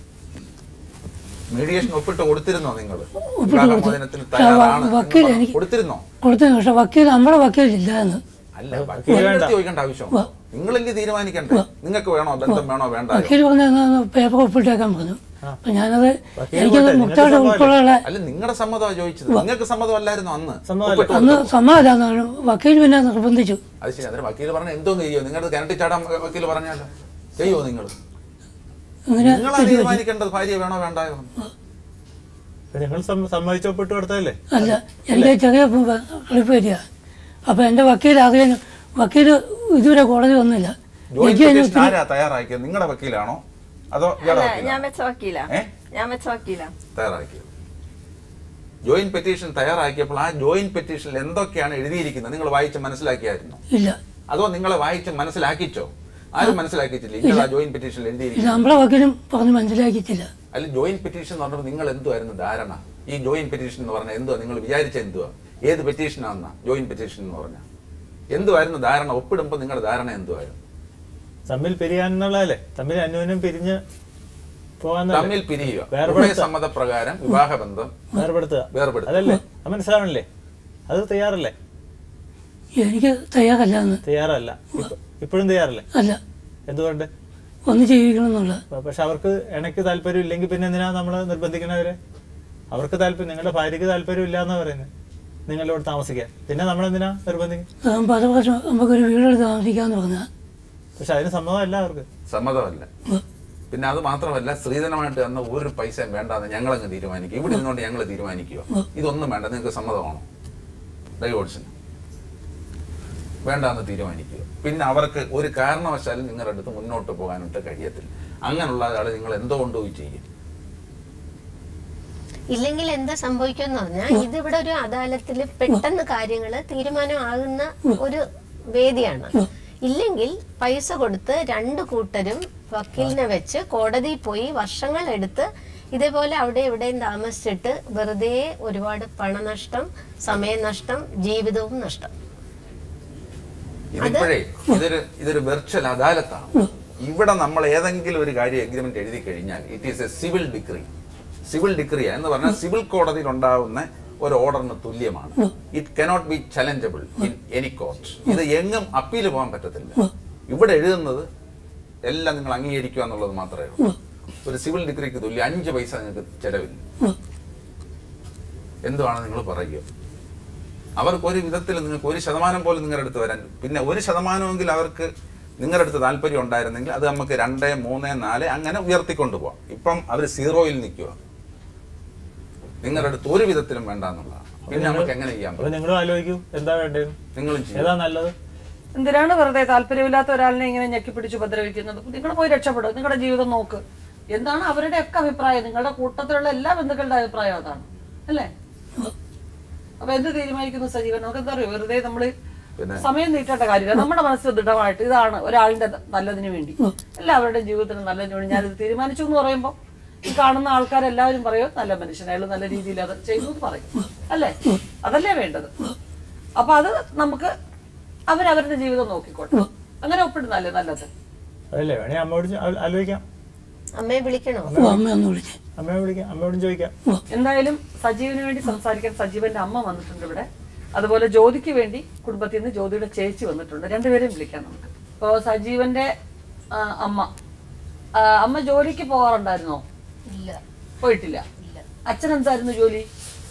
മീഡിയേഷൻ ഒപ്പിട്ട് കൊടുത്തിരുന്നോ നിങ്ങൾ ഒപ്പിട്ട് കൊടുത്തു. വിവാഹമോചനത്തിന് തയ്യാറാണ് എന്ന് വക്കീൽ പറഞ്ഞു. എനിക്ക് കൊടുത്തിരുന്നോ കൊടുത്തു പക്ഷെ വക്കീൽ നമ്മുടെ വക്കീലില്ല എന്ന് അല്ല വക്കീലിന്റെ ചോദിക്കേണ്ട ആവശ്യമുണ്ടോ നിങ്ങളെങ്കിൽ തീരുമാനിക്കണ്ടേ നിങ്ങൾക്ക് വേണോ ബന്ധം വേണോ വേണ്ട വക്കീൽ പറഞ്ഞ പേപ്പർ ഒപ്പിട്ടേക്കാൻ പറഞ്ഞു അപ്പൊ ഞാനത് വക്കീൽ എനിക്കത് പോട്ടെ, മുക്തായിട്ട് നിങ്ങൾക്ക് ഉൾപ്പെടെയുള്ള അല്ല നിങ്ങളുടെ സമ്മതമാണ് ചോദിച്ചത് നിങ്ങൾക്ക് സമ്മതമല്ലായിരുന്നു അന്ന് സമ്മതമല്ല. ഒപ്പിട്ട് അന്ന് കൊടുത്തോ? സമ്മതമില്ലാന്ന് വക്കീൽ പിന്നെ നിർബന്ധിച്ചു അത് ശരി അതിന് വക്കീൽ പറഞ്ഞ എന്തോ ചെയ്യോ നിങ്ങളുടെ കിണറ്റി ചാടാൻ വക്കീൽ പറഞ്ഞാലോ ചെയ്യോ നിങ്ങൾ ഇങ്ങനെ നിങ്ങളാ തീരുമാനിക്കേണ്ടത് ഭാര്യ വേണോ വേണ്ടായോ എന്ന്. നിങ്ങൾ സമ്മതിച്ച് ഒപ്പിട്ട് കൊടുത്തതല്ലേ അല്ല എൻ്റെ ചെറിയ ക്ലിപ്പ് വരിക അപ്പൊ എൻ്റെ വക്കീൽ അറിയാൻ വക്കീൽ ഇതുവരെ കോടതി വന്നില്ല ജോയിന്റ് ജഡ്ജി അതിന് പെറ്റീഷൻ ആരാ തയ്യാറാക്കിയത് നിങ്ങളുടെ വക്കീലാണോ അതോ ഇയാളുടെ അല്ല ഞാൻ വക്കീലാണോ വെച്ച വക്കീല ഏ? ഞാൻ വെച്ച വക്കീല തയ്യാറാക്കിയത് ജോയിന്റ് പെറ്റീഷൻ തയ്യാറാക്കിയപ്പോൾ ആ ജോയിന്റ് പെറ്റീഷനിൽ എന്തൊക്കെയാണ് എഴുതിയിരിക്കുന്നത് നിങ്ങൾ വായിച്ച് മനസ്സിലാക്കിയായിരുന്നു ഇല്ല അതോ നിങ്ങളെ വായിച്ച് മനസ്സിലാക്കിച്ചോ ആരും മനസ്സിലാക്കിയിട്ടില്ല ഇങ്ങനെ ആ ജോയിന്റ് പെറ്റീഷനിൽ ഇത് എഴുതിയിരിക്കുന്നത് നമ്മളെ വക്കീലും പറഞ്ഞ് മനസ്സിലാക്കിയിട്ടില്ല അല്ല ജോയിന്റ് പെറ്റീഷൻ എന്ന് പറഞ്ഞപ്പോൾ നിങ്ങൾ എന്തുവായിരുന്നു ധാരണ ഈ ജോയിന്റ് പെറ്റീഷൻ എന്ന് പറഞ്ഞാൽ എന്തുവാ നിങ്ങൾ വിചാരിച്ച എന്തുവാ ഏത് പെറ്റീഷനാണെന്നാ ജോയിന്റ് പെറ്റീഷൻ എന്ന് പറഞ്ഞാൽ എന്തുവായിരുന്നു ധാരണ ഒപ്പിടുമ്പോൾ നിങ്ങളുടെ ധാരണ എന്തുവായിരുന്നു തമ്മിൽ പിരിയാന്നുള്ളതല്ലേ തമ്മിൽ അന്യോന്യം പിരിഞ്ഞ് പോകാന്നല്ലേ തമ്മിൽ പിരിയുക വേർപെടുത്തുക. ഉഭയ സമ്മതപ്രകാരം വിവാഹബന്ധം വേർപെടുത്തുക വേർപെടുത്തുക. അതല്ലേ അത് മനസ്സിലാവണില്ലേ അത് തയ്യാറല്ലേ എനിക്ക് തയ്യാറല്ല എന്ന് തയ്യാറല്ല ഇപ്പ- ഇപ്പോഴും തയ്യാറല്ലേ അല്ല എന്തുകൊണ്ട് ഒന്ന് ജീവിക്കണം എന്നുള്ളത് പ- പക്ഷെ അവർക്ക് ഇണയ്ക്ക് താല്പര്യം ഇല്ലെങ്കിൽ പിന്നെ എന്തിനാ നമ്മൾ നിർബന്ധിക്കണവരെ അവർക്ക് താല്പര്യം നിങ്ങളുടെ ഭാര്യയ്ക്ക് താല്പര്യം ഇല്ല എന്നാ പറയുന്നത് നിങ്ങളിവിടെ താമസിക്കാൻ പിന്നെ നമ്മൾ എന്തിനാ നിർബന്ധിക്കും അതാകും പല പ്രാവശ്യം നമുക്കൊരു വീടെടുത്ത് താമസിക്കാന്ന് പറഞ്ഞാൽ പക്ഷെ അതിന് സമ്മതമല്ല അവർക്ക് സമ്മതമല്ല പിന്നെ അത് മാത്രമല്ല സ്ത്രീധനമായിട്ട് തന്ന ഒരു പൈസയും വേണ്ടാന്ന് ഞങ്ങളങ്ങ് തീരുമാനിക്കും ഇവിടെ നിന്നുകൊണ്ട് ഞങ്ങൾ തീരുമാനിക്കുക ഇതൊന്നും വേണ്ട നിങ്ങൾക്ക് സമ്മതമാണോ ഡൈവോഴ്സിന് വേണ്ടാന്ന് തീരുമാനിക്കുക പിന്നെ അവർക്ക് ഒരു കാരണവശാലും നിങ്ങളുടെ അടുത്ത് മുന്നോട്ട് പോകാനായിട്ട് കഴിയത്തില്ല അങ്ങനെയുള്ള ആളെ നിങ്ങൾ എന്തുകൊണ്ട് പോയി ചെയ്യും ഇല്ലെങ്കിൽ എന്താ സംഭവിക്കുമെന്ന് പറഞ്ഞാൽ ഇതിവിടെ ഒരു അദാലത്തിൽ പെട്ടെന്ന് കാര്യങ്ങൾ തീരുമാനമാകുന്ന ഒരു വേദിയാണ് ഇല്ലെങ്കിൽ പൈസ കൊടുത്ത് രണ്ട് കൂട്ടരും വക്കീലിനെ വെച്ച് കോടതിയിൽ പോയി വർഷങ്ങൾ എടുത്ത് ഇതേപോലെ അവിടെ ഇവിടെയും താമസിച്ചിട്ട് വെറുതെ ഒരുപാട് പണനഷ്ടം സമയനഷ്ടം ജീവിതവും നഷ്ടം ഇതിപ്പോഴേ ഇതൊരു ഇതൊരു വെർച്വൽ അദാലത്താണ് ഇവിടെ നമ്മൾ ഏതെങ്കിലും ഒരു കാര്യം എഗ്രിമെന്റ് എഴുതി കഴിഞ്ഞാൽ it is a civil decree civil decree എന്ന് പറഞ്ഞാൽ സിവിൽ കോടതിയിൽ ഉണ്ടാവുന്ന ഒരു ഓർഡറിന് തുല്യമാണ് it cannot be challengeable in any court ഇത് എങ്ങും അപ്പീൽ പോകാൻ പറ്റത്തില്ല ഇവിടെ എഴുതുന്നത് എല്ലാം നിങ്ങൾ അംഗീകരിക്കുക എന്നുള്ളത് മാത്രമേ ഉള്ളൂ ഒരു സിവിൽ ഡിഗ്രിക്ക് തുല്യം അഞ്ച് പൈസ നിങ്ങൾക്ക് ചെലവില്ല എന്തുവാണ് നിങ്ങൾ പറയുക അവർക്ക് ഒരു വിധത്തിൽ നിങ്ങൾക്ക് ഒരു ശതമാനം പോലും നിങ്ങളുടെ അടുത്ത് വരാൻ പിന്നെ ഒരു ശതമാനമെങ്കിലും അവർക്ക് നിങ്ങളുടെ അടുത്ത് താല്പര്യം ഉണ്ടായിരുന്നെങ്കിൽ അത് നമുക്ക് രണ്ട് മൂന്ന് നാല് അങ്ങനെ ഉയർത്തിക്കൊണ്ടു പോവാം ഇപ്പം അവർ സീറോയിൽ നിൽക്കുക നിങ്ങളുടെ അടുത്ത് ഒരു വിധത്തിലും വേണ്ട എന്നുള്ളതാണ് പിന്നെ നമുക്ക് എങ്ങനെ ചെയ്യാൻ അപ്പൊ പറ്റും നിങ്ങളും ആലോചിക്കൂ എന്താ വേണ്ടത് നിങ്ങളും ചെയ്യും ഏതാ നല്ലത് എന്തിനാണ് വെറുതെ താല്പര്യമില്ലാത്ത ഒരാളിനെ ഇങ്ങനെ ഞെക്കിപ്പിടിച്ച് ഉപദ്രവിക്കുന്നത് നിങ്ങൾ പോയി രക്ഷപ്പെടും നിങ്ങളുടെ ജീവിതം നോക്ക് എന്താണ് അവരുടെ ഒക്കെ അഭിപ്രായം നിങ്ങളുടെ കൂട്ടത്തിലുള്ള എല്ലാ ബന്ധുക്കളുടെ അഭിപ്രായം അതാണ് അല്ലേ അപ്പൊ എന്ത് തീരുമാനിക്കുന്നു സജീവൻ നമുക്ക് എന്താ പറയുക വെറുതെ നമ്മൾ പിന്നെ സമയം നീട്ടേണ്ട കാര്യമില്ല നമ്മുടെ മനസ്സിൽ ദൃഢമായിട്ട് ഇതാണ് ഒരാളിന്റെ നല്ലതിന് വേണ്ടി എല്ലാവരുടെയും ജീവിതത്തിന് നല്ലതിന് വേണ്ടി ഞാനിത് തീരുമാനിച്ചു എന്ന് പറയുമ്പോൾ ഈ കാണുന്ന ആൾക്കാരെല്ലാവരും പറയും നല്ല മനുഷ്യൻ അയാൾ നല്ല രീതിയിൽ അത് ചെയ്തു എന്ന് പറയും അല്ലേ അതല്ലേ വേണ്ടത് അപ്പൊ അത് നമുക്ക് അവരവരുടെ ജീവിതം നോക്കിക്കോട്ടെ അങ്ങനെ ഒപ്പിടുന്നല്ലേ നല്ലത് അതല്ലേ വേണേ അമ്മയോട് ചോ- ആലോ- ആലോചിക്കാം അമ്മയെ വിളിക്കണോ ഓ അമ്മ ഒന്ന് വിളിച്ചേ അമ്മയെ വിളിക്കാം അമ്മയോടും ചോദിക്കാം എന്തായാലും സജീവന് വേണ്ടി സംസാരിക്കാൻ സജീവന്റെ അമ്മ വന്നിട്ടുണ്ട് ഇവിടെ അതുപോലെ ജ്യോതിക്ക് വേണ്ടി കുടുംബത്തിൽ നിന്ന് ജ്യോതിയുടെ ചേച്ചി വന്നിട്ടുണ്ട് രണ്ടുപേരെയും വിളിക്കാം നമുക്ക് ഇപ്പോ സജീവന്റെ ആ, അമ്മ ആ, അമ്മ ജോലിക്ക് പോകാറുണ്ടായിരുന്നോ ഇല്ല പോയിട്ടില്ല ഇല്ല അച്ഛൻ എന്തായിരുന്നു ജോലി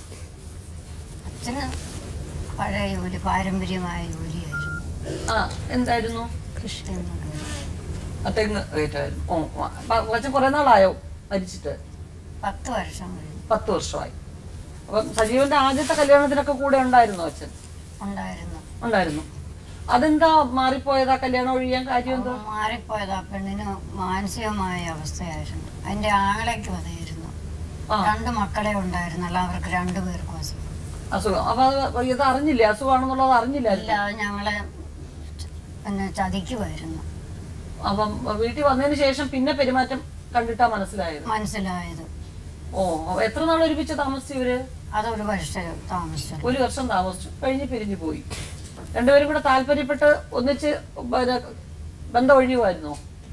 അച്ഛന് പഴയ ജോലി പാരമ്പര്യമായ ജോലിയായിരുന്നു ആ എന്തായിരുന്നു കൃഷി എന്നുള്ളത് ആ, തെങ്ങ് കയറ്റായിരുന്നു ഓ ആ, അപ്പൊ അച്ഛൻ കുറെ നാളായോ മരിച്ചിട്ട് പത്ത് വർഷം കഴിഞ്ഞു പത്ത് വർഷമായി അപ്പം സജീവന്റെ ആദ്യത്തെ കല്യാണത്തിനൊക്കെ കൂടെ ഉണ്ടായിരുന്നോ അച്ഛൻ ഉണ്ടായിരുന്നു ഉണ്ടായിരുന്നു അതെന്താ മാറിപ്പോയതാ കല്യാണം ഒഴിയാൻ കാര്യം എന്താ അവൻ മാറിപ്പോയത് ആ പെണ്ണിന് മാനസികമായ അവസ്ഥയായിരുന്നു അതിന്റെ ആങ്ങളയ്ക്കും അതായിരുന്നു ആ. രണ്ട് മക്കളെ ഉണ്ടായിരുന്നല്ലോ അവർക്ക് രണ്ടുപേർക്കും അസുഖം അസുഖം അപ്പൊ അത് ഇത് അറിഞ്ഞില്ലേ അസുഖമാണെന്നുള്ളത് അറിഞ്ഞില്ല ഇല്ല അത് ഞങ്ങളെ ച- പിന്നെ ചതിക്കുമായിരുന്നു അപ്പം വീട്ടിൽ വന്നതിന് ശേഷം പിന്നെ പെരുമാറ്റം കണ്ടിട്ടാ മനസ്സിലായത് മനസ്സിലായത് ഓ അപ്പൊ എത്ര നാൾ ഒരുമിച്ച് താമസിച്ചു ഇവര് അതൊരു വർഷം താമസിച്ചത് ഒരു വർഷം താമസിച്ചു കഴിഞ്ഞ് പിരിഞ്ഞു പോയി രണ്ടുപേരും കൂടെ താല്പര്യപ്പെട്ട് ഒന്നിച്ച് പിന്നെ ബന്ധം ഒഴിയുമായിരുന്നോ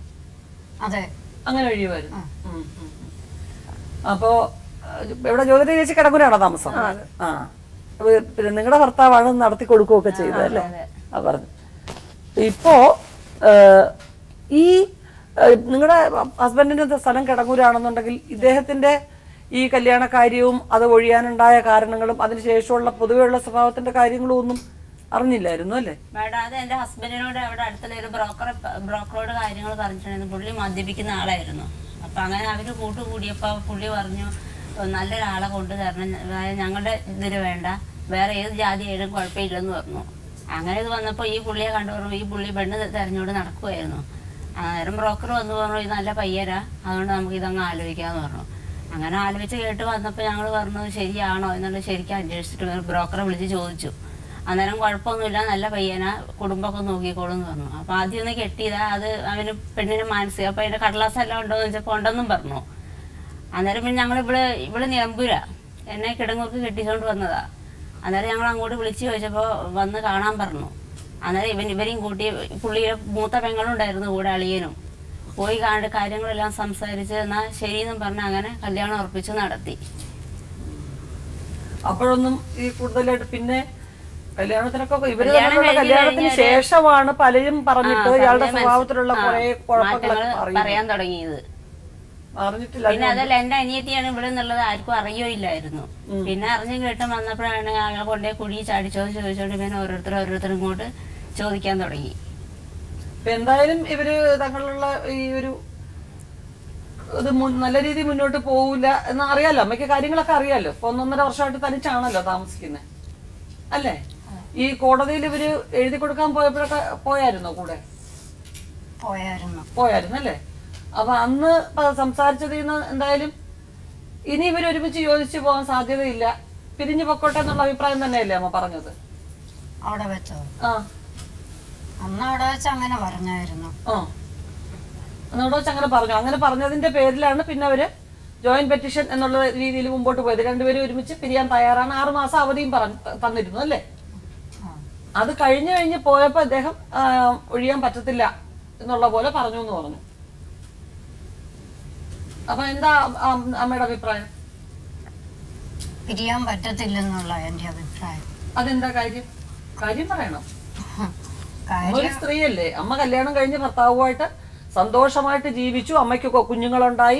അതെ അങ്ങനെ ഒഴിയുമായിരുന്നു ഉം, ഉം, ഉം. അപ്പോ അഹ് ഇവിടെ ജ്യോതിര ചേച്ചി കിടക്കൂരാണോ താമസം ആ അപ്പൊ പിന്നെ നിങ്ങളുടെ ഭർത്താവാണ് നടത്തി കൊടുക്കുകയൊക്കെ ചെയ്തത് അല്ലേ ആ പറഞ്ഞു ഇപ്പോ ഏഹ്, ഈ ഏഹ്, നിങ്ങളുടെ ഹസ്ബൻഡിന്റെ സ്ഥലം കിടങ്ങൂരാണെന്നുണ്ടെങ്കിൽ ഇദ്ദേഹത്തിന്റെ ഈ കല്യാണ കാര്യവും അത് ഒഴിയാനുണ്ടായ കാരണങ്ങളും അതിനുശേഷമുള്ള പൊതുവെയുള്ള സ്വഭാവത്തിന്റെ കാര്യങ്ങളും ഒന്നും അറിഞ്ഞില്ലായിരുന്നു അല്ലേ മേഡം അത് എന്റെ ഹസ്ബൻഡിനോട് അവിടെ അടുത്തുള്ള ഒരു ബ്രോക്കറെ ബ്രോക്കറോട് കാര്യങ്ങൾ പറഞ്ഞിട്ടുണ്ടായിരുന്നു പുള്ളി മദ്യപിക്കുന്ന ആളായിരുന്നു അപ്പൊ അങ്ങനെ അവര് കൂട്ടുകൂടിയപ്പോ പുള്ളി പറഞ്ഞു "ഓ, നല്ലൊരാളെ കൊണ്ടുതരണം അതായത് ഞങ്ങളുടെ ഇതിന് വേണ്ട വേറെ ഏത് ജാതി ആയാലും കുഴപ്പമില്ലെന്ന് പറഞ്ഞു അങ്ങനെ ഇത് വന്നപ്പോൾ ഈ പുള്ളിയെ കണ്ടു പറഞ്ഞു ഈ പുള്ളി പെണ്ണ് തെരഞ്ഞുകൊണ്ട് നടക്കുമായിരുന്നു അന്നേരം ബ്രോക്കർ വന്ന് പറഞ്ഞു ഇത് നല്ല പയ്യരാ അതുകൊണ്ട് നമുക്ക് ഇതങ്ങ് ആലോചിക്കാന്ന് പറഞ്ഞു അങ്ങനെ ആലോചിച്ച് കേട്ട് വന്നപ്പോൾ ഞങ്ങൾ പറഞ്ഞു ശരിയാണോ എന്നുള്ളത് ശരിക്കും അന്വേഷിച്ചിട്ട് ബ്രോക്കറെ വിളിച്ച് ചോദിച്ചു അന്നേരം കുഴപ്പമൊന്നുമില്ല നല്ല പയ്യനാ കുടുംബമൊക്കെ നോക്കിക്കോളും എന്ന് പറഞ്ഞു അപ്പൊ ആദ്യം ഒന്ന് കെട്ടിയതാ അത് അവന് പെണ്ണിന് മാനസിക അപ്പൊ അതിന്റെ കടലാസ് എല്ലാം ഉണ്ടോ എന്ന് വെച്ചപ്പോ ഉണ്ടെന്നും പറഞ്ഞു അന്നേരം പിന്നെ ഞങ്ങൾ ഇവിടെ ഇവിടെ നിലമ്പൂര എന്നെ കിടങ്ങൂർക്ക് കെട്ടിച്ചോണ്ട് വന്നതാ അന്നേരം ഞങ്ങൾ അങ്ങോട്ട് വിളിച്ച് ചോദിച്ചപ്പോൾ വന്ന് കാണാൻ പറഞ്ഞു അന്നേരം ഇവൻ ഇവരെയും കൂട്ടി പുള്ളിയുടെ മൂത്ത പെങ്ങളുണ്ടായിരുന്നു കൂടെ അളിയനും പോയി കാണേണ്ട കാര്യങ്ങളെല്ലാം സംസാരിച്ച് എന്നാൽ ശരിയെന്നും പറഞ്ഞ് അങ്ങനെ കല്യാണം ഉറപ്പിച്ച് നടത്തി അപ്പോഴൊന്നും ഈ കൂടുതലായിട്ട് പിന്നെ കല്യാണത്തിനൊക്കെ ഇവര് കല്യാണം തമ്മിലുള്ള കഴിഞ്ഞ് കല്യാണത്തിന് കഴിഞ്ഞാല് ശേഷമാണ് പലരും പറഞ്ഞിട്ട് ആ, ഇയാളുടെ പറഞ്ഞ് സ്വഭാവത്തിലുള്ള മനസ്സ്- കുറെ ആ, കുഴപ്പങ്ങളൊക്കെ മാറ്റങ്ങള് അറിയുന്നു. പറയാൻ തുടങ്ങിയത് അറിഞ്ഞിട്ടില്ല പിന്നെ അതല്ല എന്റെ അനിയത്തിയാണ് ഇവിടെ നിന്നുള്ളത് ആർക്കും അറിയോയില്ലായിരുന്നു പിന്നെ അറിഞ്ഞു കേട്ട് വന്നപ്പോഴാണ് ഞങ്ങളെ കൊണ്ടേ കുഴി ചാടിച്ചോ ചോദിച്ചോണ്ട് പിന്നെ ഓരോരുത്തർ ഓരോരുത്തർ ഇങ്ങോട്ട് ചോദിക്കാൻ തുടങ്ങി ഇപ്പൊ എന്തായാലും ഇവര് തങ്ങളുള്ള ഈ ഒരു ഇത് മുൻ- നല്ല രീതിയിൽ മുന്നോട്ട് പോവില്ല എന്ന് അറിയാലോ അമ്മയ്ക്ക് കാര്യങ്ങളൊക്കെ അറിയാലോ ഇപ്പൊ ഒന്നൊന്നര വർഷമായിട്ട് തനിച്ചാണല്ലോ താമസിക്കുന്നത് അല്ലേ ഈ കോടതിയിൽ ഇവര് എഴുതി കൊടുക്കാൻ പോയപ്പോഴൊക്കെ പോയായിരുന്നോ കൂടെ പോയായിരുന്നു പോയായിരുന്നു അല്ലേ അപ്പൊ അന്ന് പ- സംസാരിച്ചതിൽ നിന്ന് എന്തായാലും ഇനി ഇവർ ഒരുമിച്ച് യോജിച്ച് പോകാൻ സാധ്യതയില്ല പിരിഞ്ഞു പൊക്കോട്ടെ എന്നുള്ള അഭിപ്രായം തന്നെയല്ലേ അമ്മ പറഞ്ഞത് അവിടെ വെച്ചോ ആ അന്ന് അവിടെ വെച്ച് അങ്ങനെ പറഞ്ഞായിരുന്നു ആ എന്നോട് വെച്ച് അങ്ങനെ പറഞ്ഞു അങ്ങനെ പറഞ്ഞതിന്റെ പേരിലാണ് പിന്നെ അവര് ജോയിന്റ് പെറ്റീഷൻ എന്നുള്ള രീതിയിൽ മുമ്പോട്ട് പോയത് രണ്ടുപേരും ഒരുമിച്ച് പിരിയാൻ തയ്യാറാണ് ആറ് മാസം അവധിയും പറഞ്ഞു തന്നിരുന്നു അല്ലേ അത് കഴിഞ്ഞു കഴിഞ്ഞ് പോയപ്പോ അദ്ദേഹം ആ, ഒഴിയാൻ പറ്റത്തില്ല എന്നുള്ള പോലെ പറഞ്ഞു എന്ന് പറഞ്ഞു അപ്പൊ എന്താ അം- അമ്മയുടെ അഭിപ്രായം പിരിയാൻ പറ്റത്തില്ലെന്നുള്ള എൻ്റെ അഭിപ്രായം അതെന്താ കാര്യം കാര്യം പറയണം അമ്മ കാര്യം ഒരു സ്ത്രീയല്ലേ അമ്മ കല്യാണം കഴിഞ്ഞ് ഭർത്താവുമായിട്ട് സന്തോഷമായിട്ട് ജീവിച്ചു അമ്മയ്ക്ക് കൊ- കുഞ്ഞുങ്ങളുണ്ടായി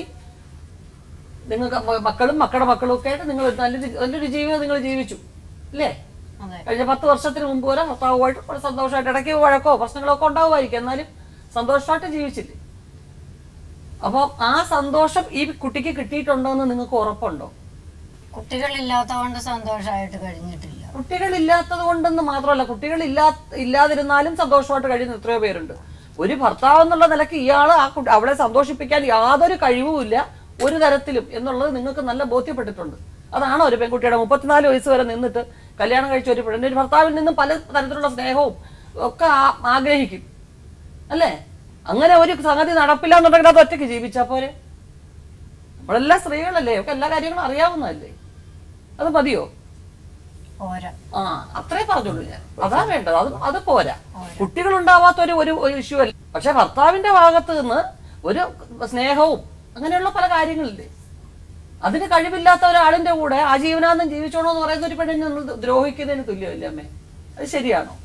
നിങ്ങൾക്ക് മ- മക്കളും മക്കളുടെ മക്കളും ഒക്കെ ആയിട്ട് നിങ്ങൾ ഒരു നല്ലൊരു നല്ലൊരു ജീവിതം നിങ്ങൾ ജീവിച്ചു അല്ലേ അതെ കഴിഞ്ഞ പത്ത് വർഷത്തിന് മുമ്പ് വരെ ഭർത്താവുമായിട്ട് വളരെ സന്തോഷമായിട്ട് ഇടയ്ക്ക് വഴക്കോ പ്രശ്നങ്ങളോ ഒക്കെ ഉണ്ടാവുമായിരിക്കും എന്നാലും സന്തോഷമായിട്ട് ജീവിച്ചില്ലേ അപ്പോൾ ആ സന്തോഷം ഈ കുട്ടിക്ക് കിട്ടിയിട്ടുണ്ടോ എന്ന് നിങ്ങൾക്ക് ഉറപ്പുണ്ടോ കുട്ടികളില്ലാത്തതുകൊണ്ട് സന്തോഷമായിട്ട് കഴിഞ്ഞിട്ടില്ല കുട്ടികളില്ലാത്തത് കൊണ്ടെന്ന് മാത്രമല്ല കുട്ടികൾ ഇല്ലാ ഇല്ലാതിരുന്നാലും സന്തോഷമായിട്ട് കഴിയുന്ന എത്രയോ പേരുണ്ട് ഒരു ഭർത്താവ് എന്നുള്ള നിലയ്ക്ക് ഇയാൾ ആ കുട്ടി അവളെ സന്തോഷിപ്പിക്കാൻ യാതൊരു കഴിവുമില്ല ഒരു തരത്തിലും എന്നുള്ളത് നിങ്ങൾക്ക് നല്ല ബോധ്യപ്പെട്ടിട്ടുണ്ട് അതാണ് ഒരു പെൺകുട്ടിയുടെ മുപ്പത്തിനാല് വയസ്സ് വരെ നിന്നിട്ട് കല്യാണം കഴിച്ച ഒരു പെണ്ണിന് ഒരു ഭർത്താവിൽ നിന്നും പല തരത്തിലുള്ള സ്നേഹവും ഒക്കെ ആ- ആഗ്രഹിക്കും അല്ലേ അങ്ങനെ ഒരു സംഗതി നടപ്പില്ല എന്നുണ്ടെങ്കിൽ അത് ഒറ്റയ്ക്ക് ജീവിച്ചാ പോരെ നമ്മളെല്ലാം സ്ത്രീകളല്ലേ ഒക്കെ എല്ലാ കാര്യങ്ങളും അറിയാവുന്നതല്ലേ അത് മതിയോ പോരാ ആ അത്രേ പറഞ്ഞുള്ളൂ ഞാൻ അതാ വേണ്ടത് അത് അത് പോരാ കുട്ടികൾ ഉണ്ടാവാത്ത ഒരു ഒരു ഒരു ഇഷ്യൂ അല്ല പക്ഷെ ഭർത്താവിന്റെ ഭാഗത്ത് നിന്ന് ഒരു സ്നേഹവും അങ്ങനെയുള്ള പല കാര്യങ്ങളില്ലേ അതിന് കഴിവില്ലാത്ത ഒരാളിന്റെ കൂടെ ആ ജീവനാന്തം ജീവിച്ചോണോ എന്ന് പറയുന്ന ഒരു പെണ്ണിനെ നമ്മൾ ദ്രോഹിക്കുന്നതിന് തുല്യമല്ലേ അമ്മേ അത് ശരിയാണോ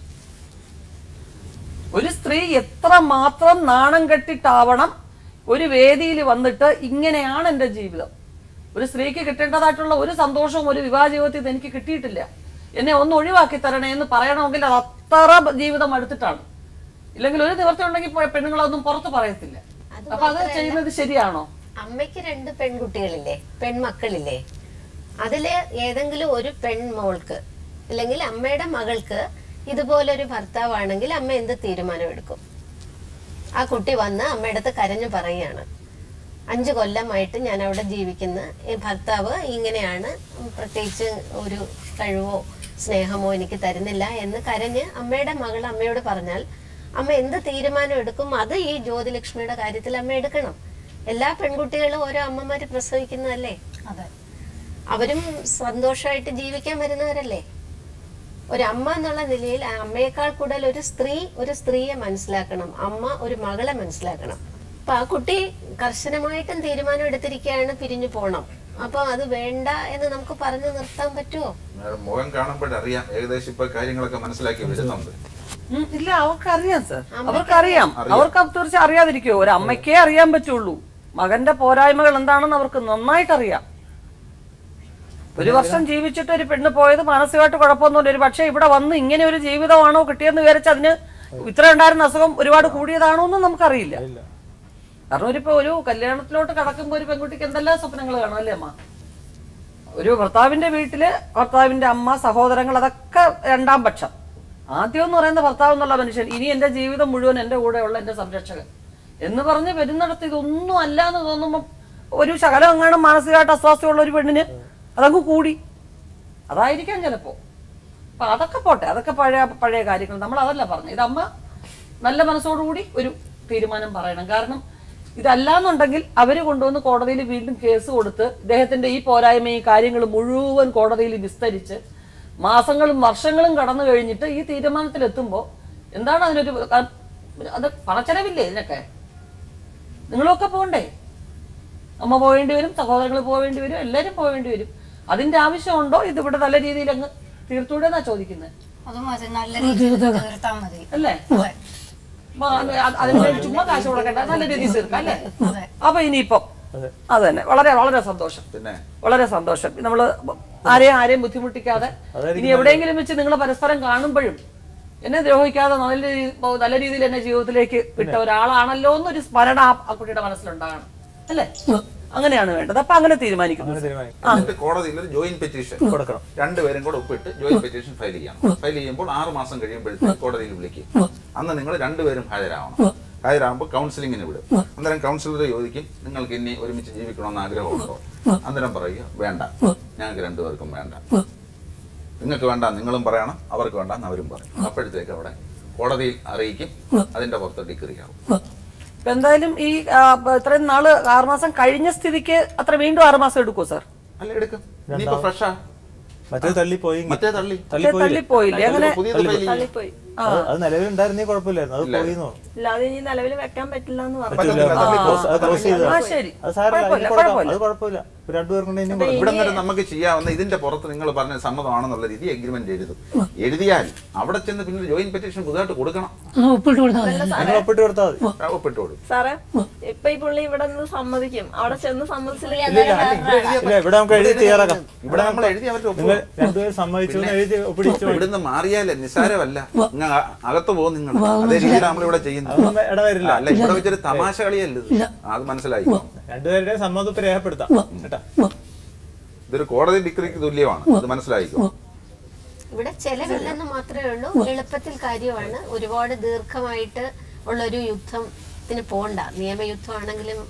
ഒരു സ്ത്രീ എത്ര മാത്രം നാണം കെട്ടിട്ടാവണം ഒരു വേദിയിൽ വന്നിട്ട് ഇങ്ങനെയാണ് എൻ്റെ ജീവിതം ഒരു സ്ത്രീക്ക് കിട്ടേണ്ടതായിട്ടുള്ള ഒരു സന്തോഷവും ഒരു വിവാഹ ജീവിതത്തിൽ ഇത് എനിക്ക് കിട്ടിയിട്ടില്ല എന്നെ ഒന്ന് ഒഴിവാക്കി തരണേ എന്ന് പറയണമെങ്കിൽ അത് അത്ര ജീവിതം അടുത്തിട്ടാണ് ഇല്ലെങ്കിൽ ഒരു നിവർത്തി ഉണ്ടെങ്കിൽ പെ- പെണ്ണുങ്ങളൊന്നും പുറത്ത് പറയത്തില്ല അത് അപ്പൊ അത് ചെയ്യുന്നത് ശരിയാണോ അമ്മയ്ക്ക് രണ്ട് പെൺകുട്ടികളില്ലേ പെൺമക്കളില്ലേ അതില് ഏതെങ്കിലും ഒരു പെൺമോൾക്ക് അല്ലെങ്കിൽ അമ്മയുടെ മകൾക്ക് ഇതുപോലൊരു ഭർത്താവാണെങ്കിൽ അമ്മ എന്ത് തീരുമാനം എടുക്കും ആ കുട്ടി വന്ന് അമ്മയുടെ അടുത്ത് കരഞ്ഞു പറയുകയാണ് അഞ്ചു കൊല്ലമായിട്ട് ഞാൻ അവിടെ ജീവിക്കുന്ന ഈ ഭർത്താവ് ഇങ്ങനെയാണ് പ്രത്യേകിച്ച് ഒരു കഴിവോ സ്നേഹമോ എനിക്ക് തരുന്നില്ല എന്ന് കരഞ്ഞ് അമ്മയുടെ മകൾ അമ്മയോട് പറഞ്ഞാൽ അമ്മ എന്ത് തീരുമാനം എടുക്കും അത് ഈ ജ്യോതിലക്ഷ്മിയുടെ കാര്യത്തിൽ അമ്മ എടുക്കണം എല്ലാ പെൺകുട്ടികളും ഓരോ അമ്മമാര് പ്രസവിക്കുന്നതല്ലേ അതെ അവരും സന്തോഷമായിട്ട് ജീവിക്കാൻ വരുന്നവരല്ലേ ഒരു അമ്മ എന്നുള്ള നിലയിൽ ആ അമ്മയേക്കാൾ കൂടുതൽ ഒരു സ്ത്രീ ഒരു സ്ത്രീയെ മനസ്സിലാക്കണം അമ്മ ഒരു മകളെ മനസ്സിലാക്കണം അപ്പൊ ആ കുട്ടി കർശനമായിട്ടും തീരുമാനം എടുത്തിരിക്കുകയാണ് പിരിഞ്ഞു പോണം അപ്പൊ അത് വേണ്ട എന്ന് നമുക്ക് പറഞ്ഞു നിർത്താൻ പറ്റുമോ മേഡം മുഖം കാണുമ്പോഴറിയാം ഏകദേശം ഇപ്പൊ കാര്യങ്ങളൊക്കെ മനസ്സിലാക്കി വരുന്നുണ്ട് ഉം, ഇല്ല അവർക്കറിയാം സർ അവർക്കറിയാം അവർക്ക് തീർച്ചയായും അറിയാതിരിക്കുമോ ഒരു അമ്മയ്ക്കേ അറിയാൻ പറ്റുള്ളൂ മകന്റെ പോരായ്മകൾ എന്താണെന്ന് അവർക്ക് നന്നായിട്ട് അറിയാം ഒരു വർഷം ജീവിച്ചിട്ട് ഒരു പെണ്ണ് പോയത് മാനസികമായിട്ട് കുഴപ്പമൊന്നുമില്ല ഒരു പക്ഷേ ഇവിടെ വന്ന് ഇങ്ങനെ ഒരു ജീവിതമാണോ കിട്ടിയെന്ന് വിചാരിച്ച് അതിന് ഇത്ര ഉണ്ടായിരുന്ന അസുഖം ഒരുപാട് കൂടിയതാണോ എന്നും നമുക്കറിയില്ല കാരണം ഒരിപ്പോ ഒരു കല്യാണത്തിലോട്ട് കടക്കുമ്പോൾ ഒരു പെൺകുട്ടിക്ക് എന്തെല്ലാം സ്വപ്നങ്ങൾ കാണും അല്ലേ അമ്മ ഒരു ഭർത്താവിന്റെ വീട്ടില് ഭർത്താവിന്റെ അമ്മ സഹോദരങ്ങൾ അതൊക്കെ രണ്ടാം പക്ഷം ആദ്യം എന്ന് പറയുന്ന ഭർത്താവ് എന്നുള്ള മനുഷ്യൻ ഇനി എന്റെ ജീവിതം മുഴുവൻ എന്റെ കൂടെയുള്ള എന്റെ സംരക്ഷകൻ എന്ന് പറഞ്ഞ് വരുന്നിടത്ത് ഇതൊന്നും അല്ല എന്ന് തോന്നുമ്പോൾ ഒരു ശകലം എങ്ങാനും മാനസികമായിട്ട് അസ്വാസ്ഥ്യമുള്ള ഒരു പെണ്ണിന് അതങ്ങ് കൂടി അതായിരിക്കാം ചിലപ്പോ അപ്പൊ അതൊക്കെ പോട്ടെ അതൊക്കെ പഴയ പഴയ കാര്യങ്ങൾ നമ്മൾ അതല്ല പറഞ്ഞു ഇത് അമ്മ നല്ല മനസ്സോടുകൂടി ഒരു തീരുമാനം പറയണം കാരണം ഇതല്ലാന്നുണ്ടെങ്കിൽ അവര് കൊണ്ടുവന്ന് കോടതിയിൽ വീണ്ടും കേസ് കൊടുത്ത് ഇദ്ദേഹത്തിന്റെ ഈ പോരായ്മയും കാര്യങ്ങൾ മുഴുവൻ കോടതിയിൽ വിസ്തരിച്ച് മാസങ്ങളും വർഷങ്ങളും കടന്നു കഴിഞ്ഞിട്ട് ഈ തീരുമാനത്തിലെത്തുമ്പോൾ എന്താണ് അതിനൊരു അത് പണച്ചെലവില്ലേ ഇതിനൊക്കെ നിങ്ങളൊക്കെ പോകണ്ടേ അമ്മ പോവേണ്ടി വരും സഹോദരങ്ങൾ പോവേണ്ടി വരും എല്ലാവരും പോവേണ്ടി വരും അതിന്റെ ആവശ്യമുണ്ടോ ഇതിവിടെ നല്ല രീതിയിൽ അങ്ങ് തീർത്തൂടെ എന്നാ ചോദിക്കുന്നത് അത് മതി നല്ല രീതിയിൽ തീർത്താൽ മതി അല്ലേ അതെ അപ്പൊ അത് അത് അതിന് വേണ്ടി ചുമ്മാ കാശ് കൊടുക്കണ്ട നല്ല രീതിയിൽ തീർക്കാം അല്ലേ അതെ അപ്പൊ ഇനിയിപ്പം അതെ. അത് തന്നെ വളരെ വളരെ സന്തോഷം പിന്നെ വളരെ സന്തോഷം നമ്മള് ആരെയും ആരെയും ബുദ്ധിമുട്ടിക്കാതെ അതായിരിക്കും ഇനി എവിടെയെങ്കിലും വെച്ച് നിങ്ങൾ പരസ്പരം കാണുമ്പോഴും എന്നെ ദ്രോഹിക്കാതെ നല്ല രീതി- നല്ല രീതിയിൽ എന്നെ ജീവിതത്തിലേക്ക് വിട്ട ഒരാളാണല്ലോ എന്നൊരു സ്മരണ ആ ആ കുട്ടിയുടെ മനസ്സിലുണ്ടാകണം അല്ലേ അങ്ങനെയാണ് വേണ്ടത് അപ്പൊ അങ്ങനെ തീരുമാനിക്കുന്നു അങ്ങനെ തീരുമാനിക്കും എന്നിട്ട് കോടതിയിൽ ഒരു ജോയിന്റ് പെറ്റീഷൻ കൊടുക്കണം രണ്ടുപേരും കൂടെ ഒപ്പിട്ട് ജോയിന്റ് പെറ്റീഷൻ ഫയൽ ചെയ്യണം ഫയൽ ചെയ്യുമ്പോൾ ആറ് മാസം കഴിയുമ്പോഴത്തേക്ക് കോടതിയിൽ വിളിക്കും അന്ന് നിങ്ങൾ രണ്ടുപേരും ഹാജരാവണം ഹാജരാകുമ്പോൾ കൗൺസിലിങ്ങിന് വിടും അന്നേരം കൗൺസിലർ ചോദിക്കും നിങ്ങൾക്ക് ഇനി ഒരുമിച്ച് ജീവിക്കണമെന്ന് ആഗ്രഹമുണ്ടോ അന്നേരം പറയുക വേണ്ട ഞങ്ങൾക്ക് രണ്ടുപേർക്കും വേണ്ട നിങ്ങൾക്ക് വേണ്ട നിങ്ങളും പറയണം അവർക്ക് വേണ്ട എന്ന് അവരും പറയും അപ്പോഴത്തേക്ക് അവിടെ കോടതിയിൽ അറിയിക്കും അതിന്റെ പുറത്ത് ഡിഗ്രി ആവും ഇപ്പൊ എന്തായാലും ഈ ആ, ഇപ്പൊ ഇത്രയും നാള് ആറുമാസം കഴിഞ്ഞ സ്ഥിതിക്ക് അത്ര വീണ്ടും ആറുമാസം എടുക്കുമോ സാർ അല്ല എടുക്കും ഇനിയിപ്പോ ഫ്രഷാ മറ്റേ തള്ളിപ്പോയി മറ്റേ തള്ളി തള്ളിപ്പോയി തള്ളിപ്പോയില്ലേ അങ്ങനെ പുതിയത് ഫയൽ ചെയ്യും തള്ളിപ്പോയി അത് അത് നിലവിലുണ്ടായിരുന്നേ കുഴപ്പമില്ലായിരുന്നു അത് പോയി എന്ന് പറഞ്ഞു ഇല്ലാതെ ഇനി നിലവിൽ വെക്കാൻ പറ്റില്ല എന്ന് പറഞ്ഞു പറ്റില്ല അത് close- അത് ക്ലോസ് ചെയ്തു ആ, ശരി. അത് സാരമില്ല കുഴപ്പമില്ല, ഇനി കൊടുക്കാം. കുഴപ്പമില്ല. അത് കുഴപ്പമില്ല രണ്ടുപേർക്കും കൂടി ഇനിയും കൊടുക്കാം. ഇവിടെ വരെ നമുക്ക് ചെയ്യാവുന്ന ഇതിന്റെ പുറത്ത് നിങ്ങൾ പറഞ്ഞ സമ്മതമാണെന്നുള്ള രീതി എഗ്രിമെന്റ് എഴുതും എഴുതിയാൽ അവിടെ ചെന്ന് പിന്നെ ജോയിന്റ് പെറ്റീഷൻ പുതുതായിട്ട് കൊടുക്കണം ഒന്ന് ഒപ്പിട്ട് കൊടുത്താൽ മതി നിങ്ങൾ ഒപ്പിട്ട് കൊടുത്താൽ മതി ആ, ഒപ്പിട്ട് കൊടുക്കും സാറേ ഇപ്പൊ ഈ പുള്ളി ഇവിടെ നിന്ന് സമ്മതിക്കും അവിടെ ചെന്ന് സമ്മതിച്ചില്ലെങ്കിൽ ഇല്ല ഇല്ല ഇവിടെ എഴുതിയാ ഇല്ല ഇവിടെ നമുക്ക് എഴുതി തയ്യാറാക്കാം ഇവിടെ നമ്മൾ എഴുതി അവരുടെ നിങ്ങൾ ഒപ്പ് രണ്ടുപേരും സമ്മതിച്ചു എന്ന് എഴുതി ഒപ്പിടിച്ചു ഇവിടുന്ന് മാറിയാലേ നിസ്സാരമല്ല ഇങ്ങ് അ- അകത്ത് പോകും നിങ്ങൾ അതേ രീതിയിൽ നമ്മളിവിടെ ചെയ്യുന്നത് അതൊന്നും ഇടവരില്ല അല്ല ഇവിടെ വെച്ചൊരു തമാശ കളിയല്ല ഇത് അത് മനസ്സിലായി രണ്ടുപേരുടെയും സമ്മതം ഇപ്പൊ രേഖപ്പെടുത്താം കേട്ടാ ഇതൊരു കോടതി ഡിഗ്രിക്ക് തുല്യമാണ് അത് മനസ്സിലായിക്കോ ഇവിടെ ചെലവില്ലെന്ന് മാത്രമേ ഉള്ളൂ എളുപ്പത്തിൽ കാര്യമാണ് ഒരുപാട് ദീർഘമായിട്ട് ഉള്ളൊരു യുദ്ധത്തിന് പോണ്ട നിയമയുദ്ധമാണെങ്കിലും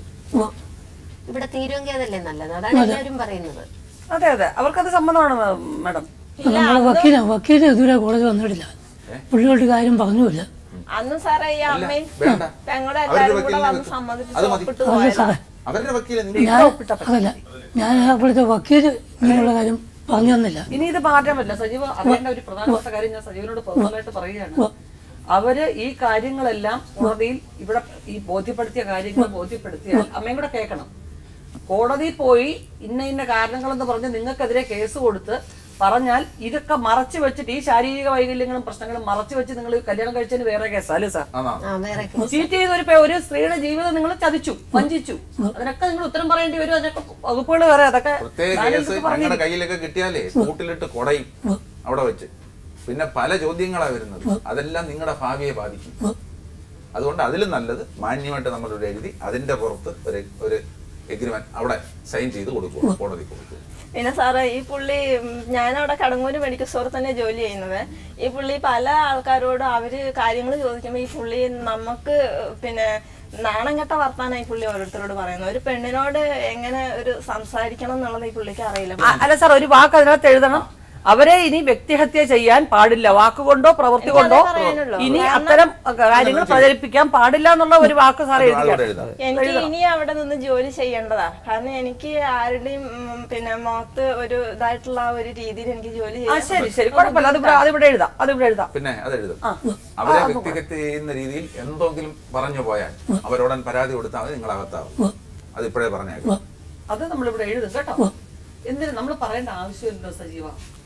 ഇവിടെ തീരുമെങ്കിൽ അതല്ലേ നല്ലത് അതാണ് എല്ലാവരും പറയുന്നത് അതെ അതെ അവർക്കത് സമ്മതമാണ് മാഡം നമ്മളെ വക്കീല വക്കീല് ഇതുവരെ കോളേജ് വന്നിട്ടില്ല പുള്ളിയോട്ട് കാര്യം പറഞ്ഞുമില്ല അന്ന് സാറേ ഈ അമ്മയും വേണ്ട പെങ്ങളുടെ അവരുടെ എല്ലാരും കൂടെ വക്കീലിനെ വന്ന് വെക്ക്. സമ്മതിച്ച് അത് മതി. ഒപ്പിട്ട് അതെ പോയതാ സാറേ അവരുടെ വക്കീലെ നിങ്ങൾ ഞാൻ അതല്ല ഞാൻ അവിടുത്തെ വക്കീല് ഇങ്ങനെയുള്ള കാര്യം പറഞ്ഞു തന്നില്ല ഇനി ഇത് മാറ്റാൻ പറ്റില്ല സജീവ് അറിയേണ്ട ഒരു പ്രധാനപ്പെട്ട കാര്യം ഞാൻ സജീവനോട് പേഴ്സണലായിട്ട് പറയുകയാണ് അവര് ഈ കാര്യങ്ങളെല്ലാം കോടതിയിൽ ഇവിടെ ഈ ബോധ്യപ്പെടുത്തിയ കാര്യങ്ങൾ ബോധ്യപ്പെടുത്തിയാൽ അമ്മയും കൂടെ കേൾക്കണം കോടതിയിൽ പോയി ഇന്ന ഇന്ന കാരണങ്ങളെന്ന് പറഞ്ഞ് നിങ്ങൾക്കെതിരെ കേസ് കൊടുത്ത് പറഞ്ഞാൽ ഇതൊക്കെ മറച്ചു വെച്ചിട്ട് ഈ ശാരീരിക വൈകല്യങ്ങളും പ്രശ്നങ്ങളും മറച്ചു വെച്ച് നിങ്ങൾ കല്യാണം കഴിച്ചതിന് വേറെ കേസല്ലേ സാർ ആണോ ആ വേറെ ചീറ്റ് ചെയ്ത ഒരു പെ- ഒരു സ്ത്രീയുടെ ജീവിതം നിങ്ങൾ ചതിച്ചു വഞ്ചിച്ചു അതിനൊക്കെ നിങ്ങൾ ഉത്തരം പറയേണ്ടി വരും അതിനൊക്കെ വകുപ്പുകൾ വേറെ അതൊക്കെ പ്രത്യേക ഞാൻ കേസ് എടുത്ത് പറഞ്ഞു ഞങ്ങളുടെ കയ്യിലൊക്കെ കിട്ടിയാലേ കൂട്ടിലിട്ട് കൊടയും അവിടെ വെച്ച് പിന്നെ പല ചോദ്യങ്ങളാ വരുന്നത് അതെല്ലാം നിങ്ങളുടെ ഭാവിയെ ബാധിക്കും അതുകൊണ്ട് അതിലും നല്ലത് മാന്യമായിട്ട് നമ്മളൊരു എഴുതി അതിന്റെ പുറത്ത് ഒരു ഒരു എഗ്രിമെന്റ് അവിടെ സൈൻ ചെയ്ത് കൊടുക്കുക കോടതി കൊടുക്കുക പിന്നെ സാറേ ഈ പുള്ളി ഉം, ഞാനവിടെ കടങ്ങൂര് മെഡിക്കൽ സ്റ്റോറിൽ തന്നെ ജോലി ചെയ്യുന്നത് ഈ പുള്ളി പല ആൾക്കാരോടും അവര് കാര്യങ്ങൾ ചോദിക്കുമ്പോൾ ഈ പുള്ളി നമുക്ക് പിന്നെ നാണം കെട്ട വർത്താനായി പുള്ളി ഓരോരുത്തരോട് പറയുന്നത് ഒരു പെണ്ണിനോട് എങ്ങനെ ഒരു സംസാരിക്കണം എന്നുള്ളത് ഈ പുള്ളിക്ക് അറിയില്ല ആ, അല്ല സാർ ഒരു വാക്ക് അതിനകത്ത് എഴുതണം അവരെ ഇനി വ്യക്തിഹത്യ ചെയ്യാൻ പാടില്ല വാക്കുകൊണ്ടോ പ്രവൃത്തി കൊണ്ടോ പറയാനുള്ളൂ. ഇനി അത്തരം കാര്യങ്ങൾ പ്രചരിപ്പിക്കാൻ പാടില്ല എന്നുള്ള ഒരു വാക്ക് സാർ അവിടെ എഴുതിയാണ് എഴുതാം എനിക്ക് ഇനി അവിടെ നിന്ന് ജോലി ചെയ്യേണ്ടതാ കാരണം എനിക്ക് ആരുടെയും ഉം, പിന്നെ മുഖത്ത് ഒരു ഇതായിട്ടുള്ള ആ ഒരു രീതിയിൽ എനിക്ക് ജോലി ആ ചെയ്യാൻ ശരി ശരി കുഴപ്പമില്ല അതിവിടെ അതിവിടെ എഴുതാം അതിവിടെ എഴുതാം പിന്നെ അത് എഴുതും അവരെ വ്യക്തിഹത്യ ചെയ്യുന്ന രീതിയിൽ എന്തെങ്കിലും പറഞ്ഞു പോയാൽ അവരോടൻ പരാതി കൊടുത്താൽ മതി നിങ്ങൾ അകത്താവും അത് ഇപ്പോഴേ പറഞ്ഞേക്കാം അത് നമ്മളിവിടെ എഴുതും കേട്ടോ എന്തിനു നമ്മൾ പറയേണ്ട ആവശ്യമില്ലല്ലോ സജീവ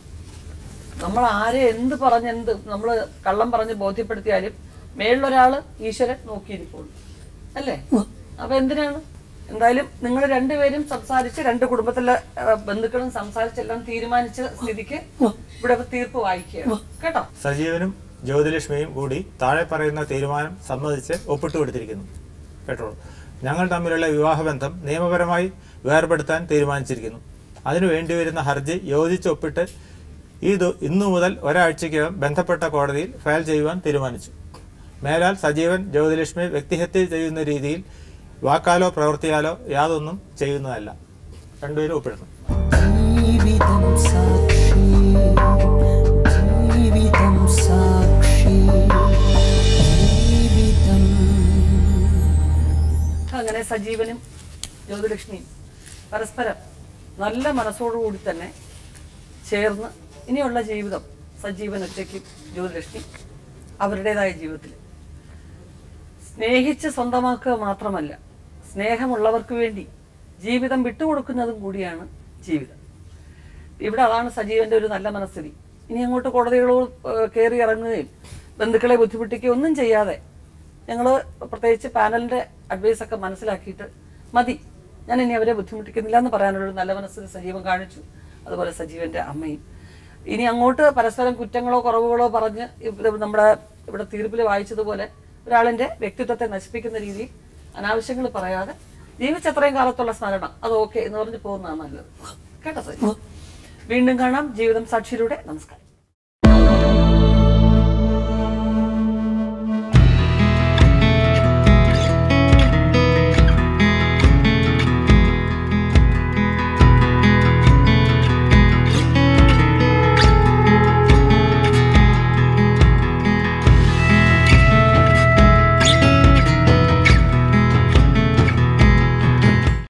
നമ്മൾ ആരെ എന്ത് പറഞ്ഞ് എന്ത് നമ്മൾ കള്ളം പറഞ്ഞ് ബോധ്യപ്പെടുത്തിയാലും മേളിലൊരാള് ഈശ്വരൻ നോക്കിയിരിക്കുള്ളൂ അല്ലേ അപ്പൊ എന്തിനാണ് എന്തായാലും നിങ്ങൾ രണ്ടുപേരും സംസാരിച്ച് രണ്ട് കുടുംബത്തിലെ ആ, ബന്ധുക്കളും സംസാരിച്ചെല്ലാം തീരുമാനിച്ച സ്ഥിതിക്ക് ഇവിടെ ഇപ്പൊ തീർപ്പ് വായിക്കുകയാണ് കേട്ടോ സജീവനും ജ്യോതിലക്ഷ്മിയും കൂടി താഴെ പറയുന്ന തീരുമാനം സമ്മതിച്ച് ഒപ്പിട്ട് കൊടുത്തിരിക്കുന്നു കേട്ടോളൂ ഞങ്ങൾ തമ്മിലുള്ള വിവാഹബന്ധം നിയമപരമായി വേർപെടുത്താൻ തീരുമാനിച്ചിരിക്കുന്നു അതിനു വേണ്ടിവരുന്ന ഹർജി യോജിച്ച് ഒപ്പിട്ട് ഈ ദു- ഇന്നു മുതൽ ഒരാഴ്ചയ്ക്കകം ബന്ധപ്പെട്ട കോടതിയിൽ ഫയൽ ചെയ്യുവാൻ തീരുമാനിച്ചു മേലാൽ സജീവൻ ജ്യോതിലക്ഷ്മി വ്യക്തിഹത്യ ചെയ്യുന്ന രീതിയിൽ വാക്കാലോ പ്രവൃത്തിയാലോ യാതൊന്നും ചെയ്യുന്നതല്ല രണ്ടുപേരും ഒപ്പിടണം ജീവിതം സാക്ഷി ജീവിതം സാക്ഷി ജീവിതം അങ്ങനെ സജീവനും ജ്യോതിലക്ഷ്മിയും പരസ്പരം നല്ല മനസ്സോടുകൂടി തന്നെ ചേർന്ന് ഇനിയുള്ള ജീവിതം സജീവൻ ഒറ്റയ്ക്കും ജ്യോതിലക്ഷ്മി അവരുടേതായ ജീവിതത്തിൽ സ്നേഹിച്ച് സ്വന്തമാക്കുക മാത്രമല്ല സ്നേഹമുള്ളവർക്ക് വേണ്ടി ജീവിതം വിട്ടുകൊടുക്കുന്നതും കൂടിയാണ് ജീവിതം ഇവിടെ അതാണ് സജീവന്റെ ഒരു നല്ല മനസ്ഥിതി ഇനി അങ്ങോട്ട് കോടതികളോട് കയറി ഇറങ്ങുകയും ബന്ധുക്കളെ ബുദ്ധിമുട്ടിക്കുകയും ഒന്നും ചെയ്യാതെ ഞങ്ങൾ പ്രത്യേകിച്ച് പാനലിന്റെ അഡ്വൈസ് ഒക്കെ മനസ്സിലാക്കിയിട്ട് മതി ഞാൻ ഇനി അവരെ ബുദ്ധിമുട്ടിക്കുന്നില്ല എന്ന് പറയാനുള്ള ഒരു നല്ല മനസ്സിൽ സജീവൻ കാണിച്ചു അതുപോലെ സജീവന്റെ അമ്മയും ഇനി അങ്ങോട്ട് പരസ്പരം കുറ്റങ്ങളോ കുറവുകളോ പറഞ്ഞ് ഇവിടെ നമ്മുടെ ഇവിടെ തീർപ്പിൽ വായിച്ചതുപോലെ ഒരാളിന്റെ വ്യക്തിത്വത്തെ നശിപ്പിക്കുന്ന രീതിയിൽ അനാവശ്യങ്ങൾ പറയാതെ ജീവിച്ചത്രയും കാലത്തുള്ള സ്മരണ അത് ഓക്കെ എന്ന് പറഞ്ഞ് പോകുന്നതാണ് നല്ലത് കേട്ടോ സജീവ് വീണ്ടും കാണാം ജീവിതം സാക്ഷിയിലൂടെ നമസ്കാരം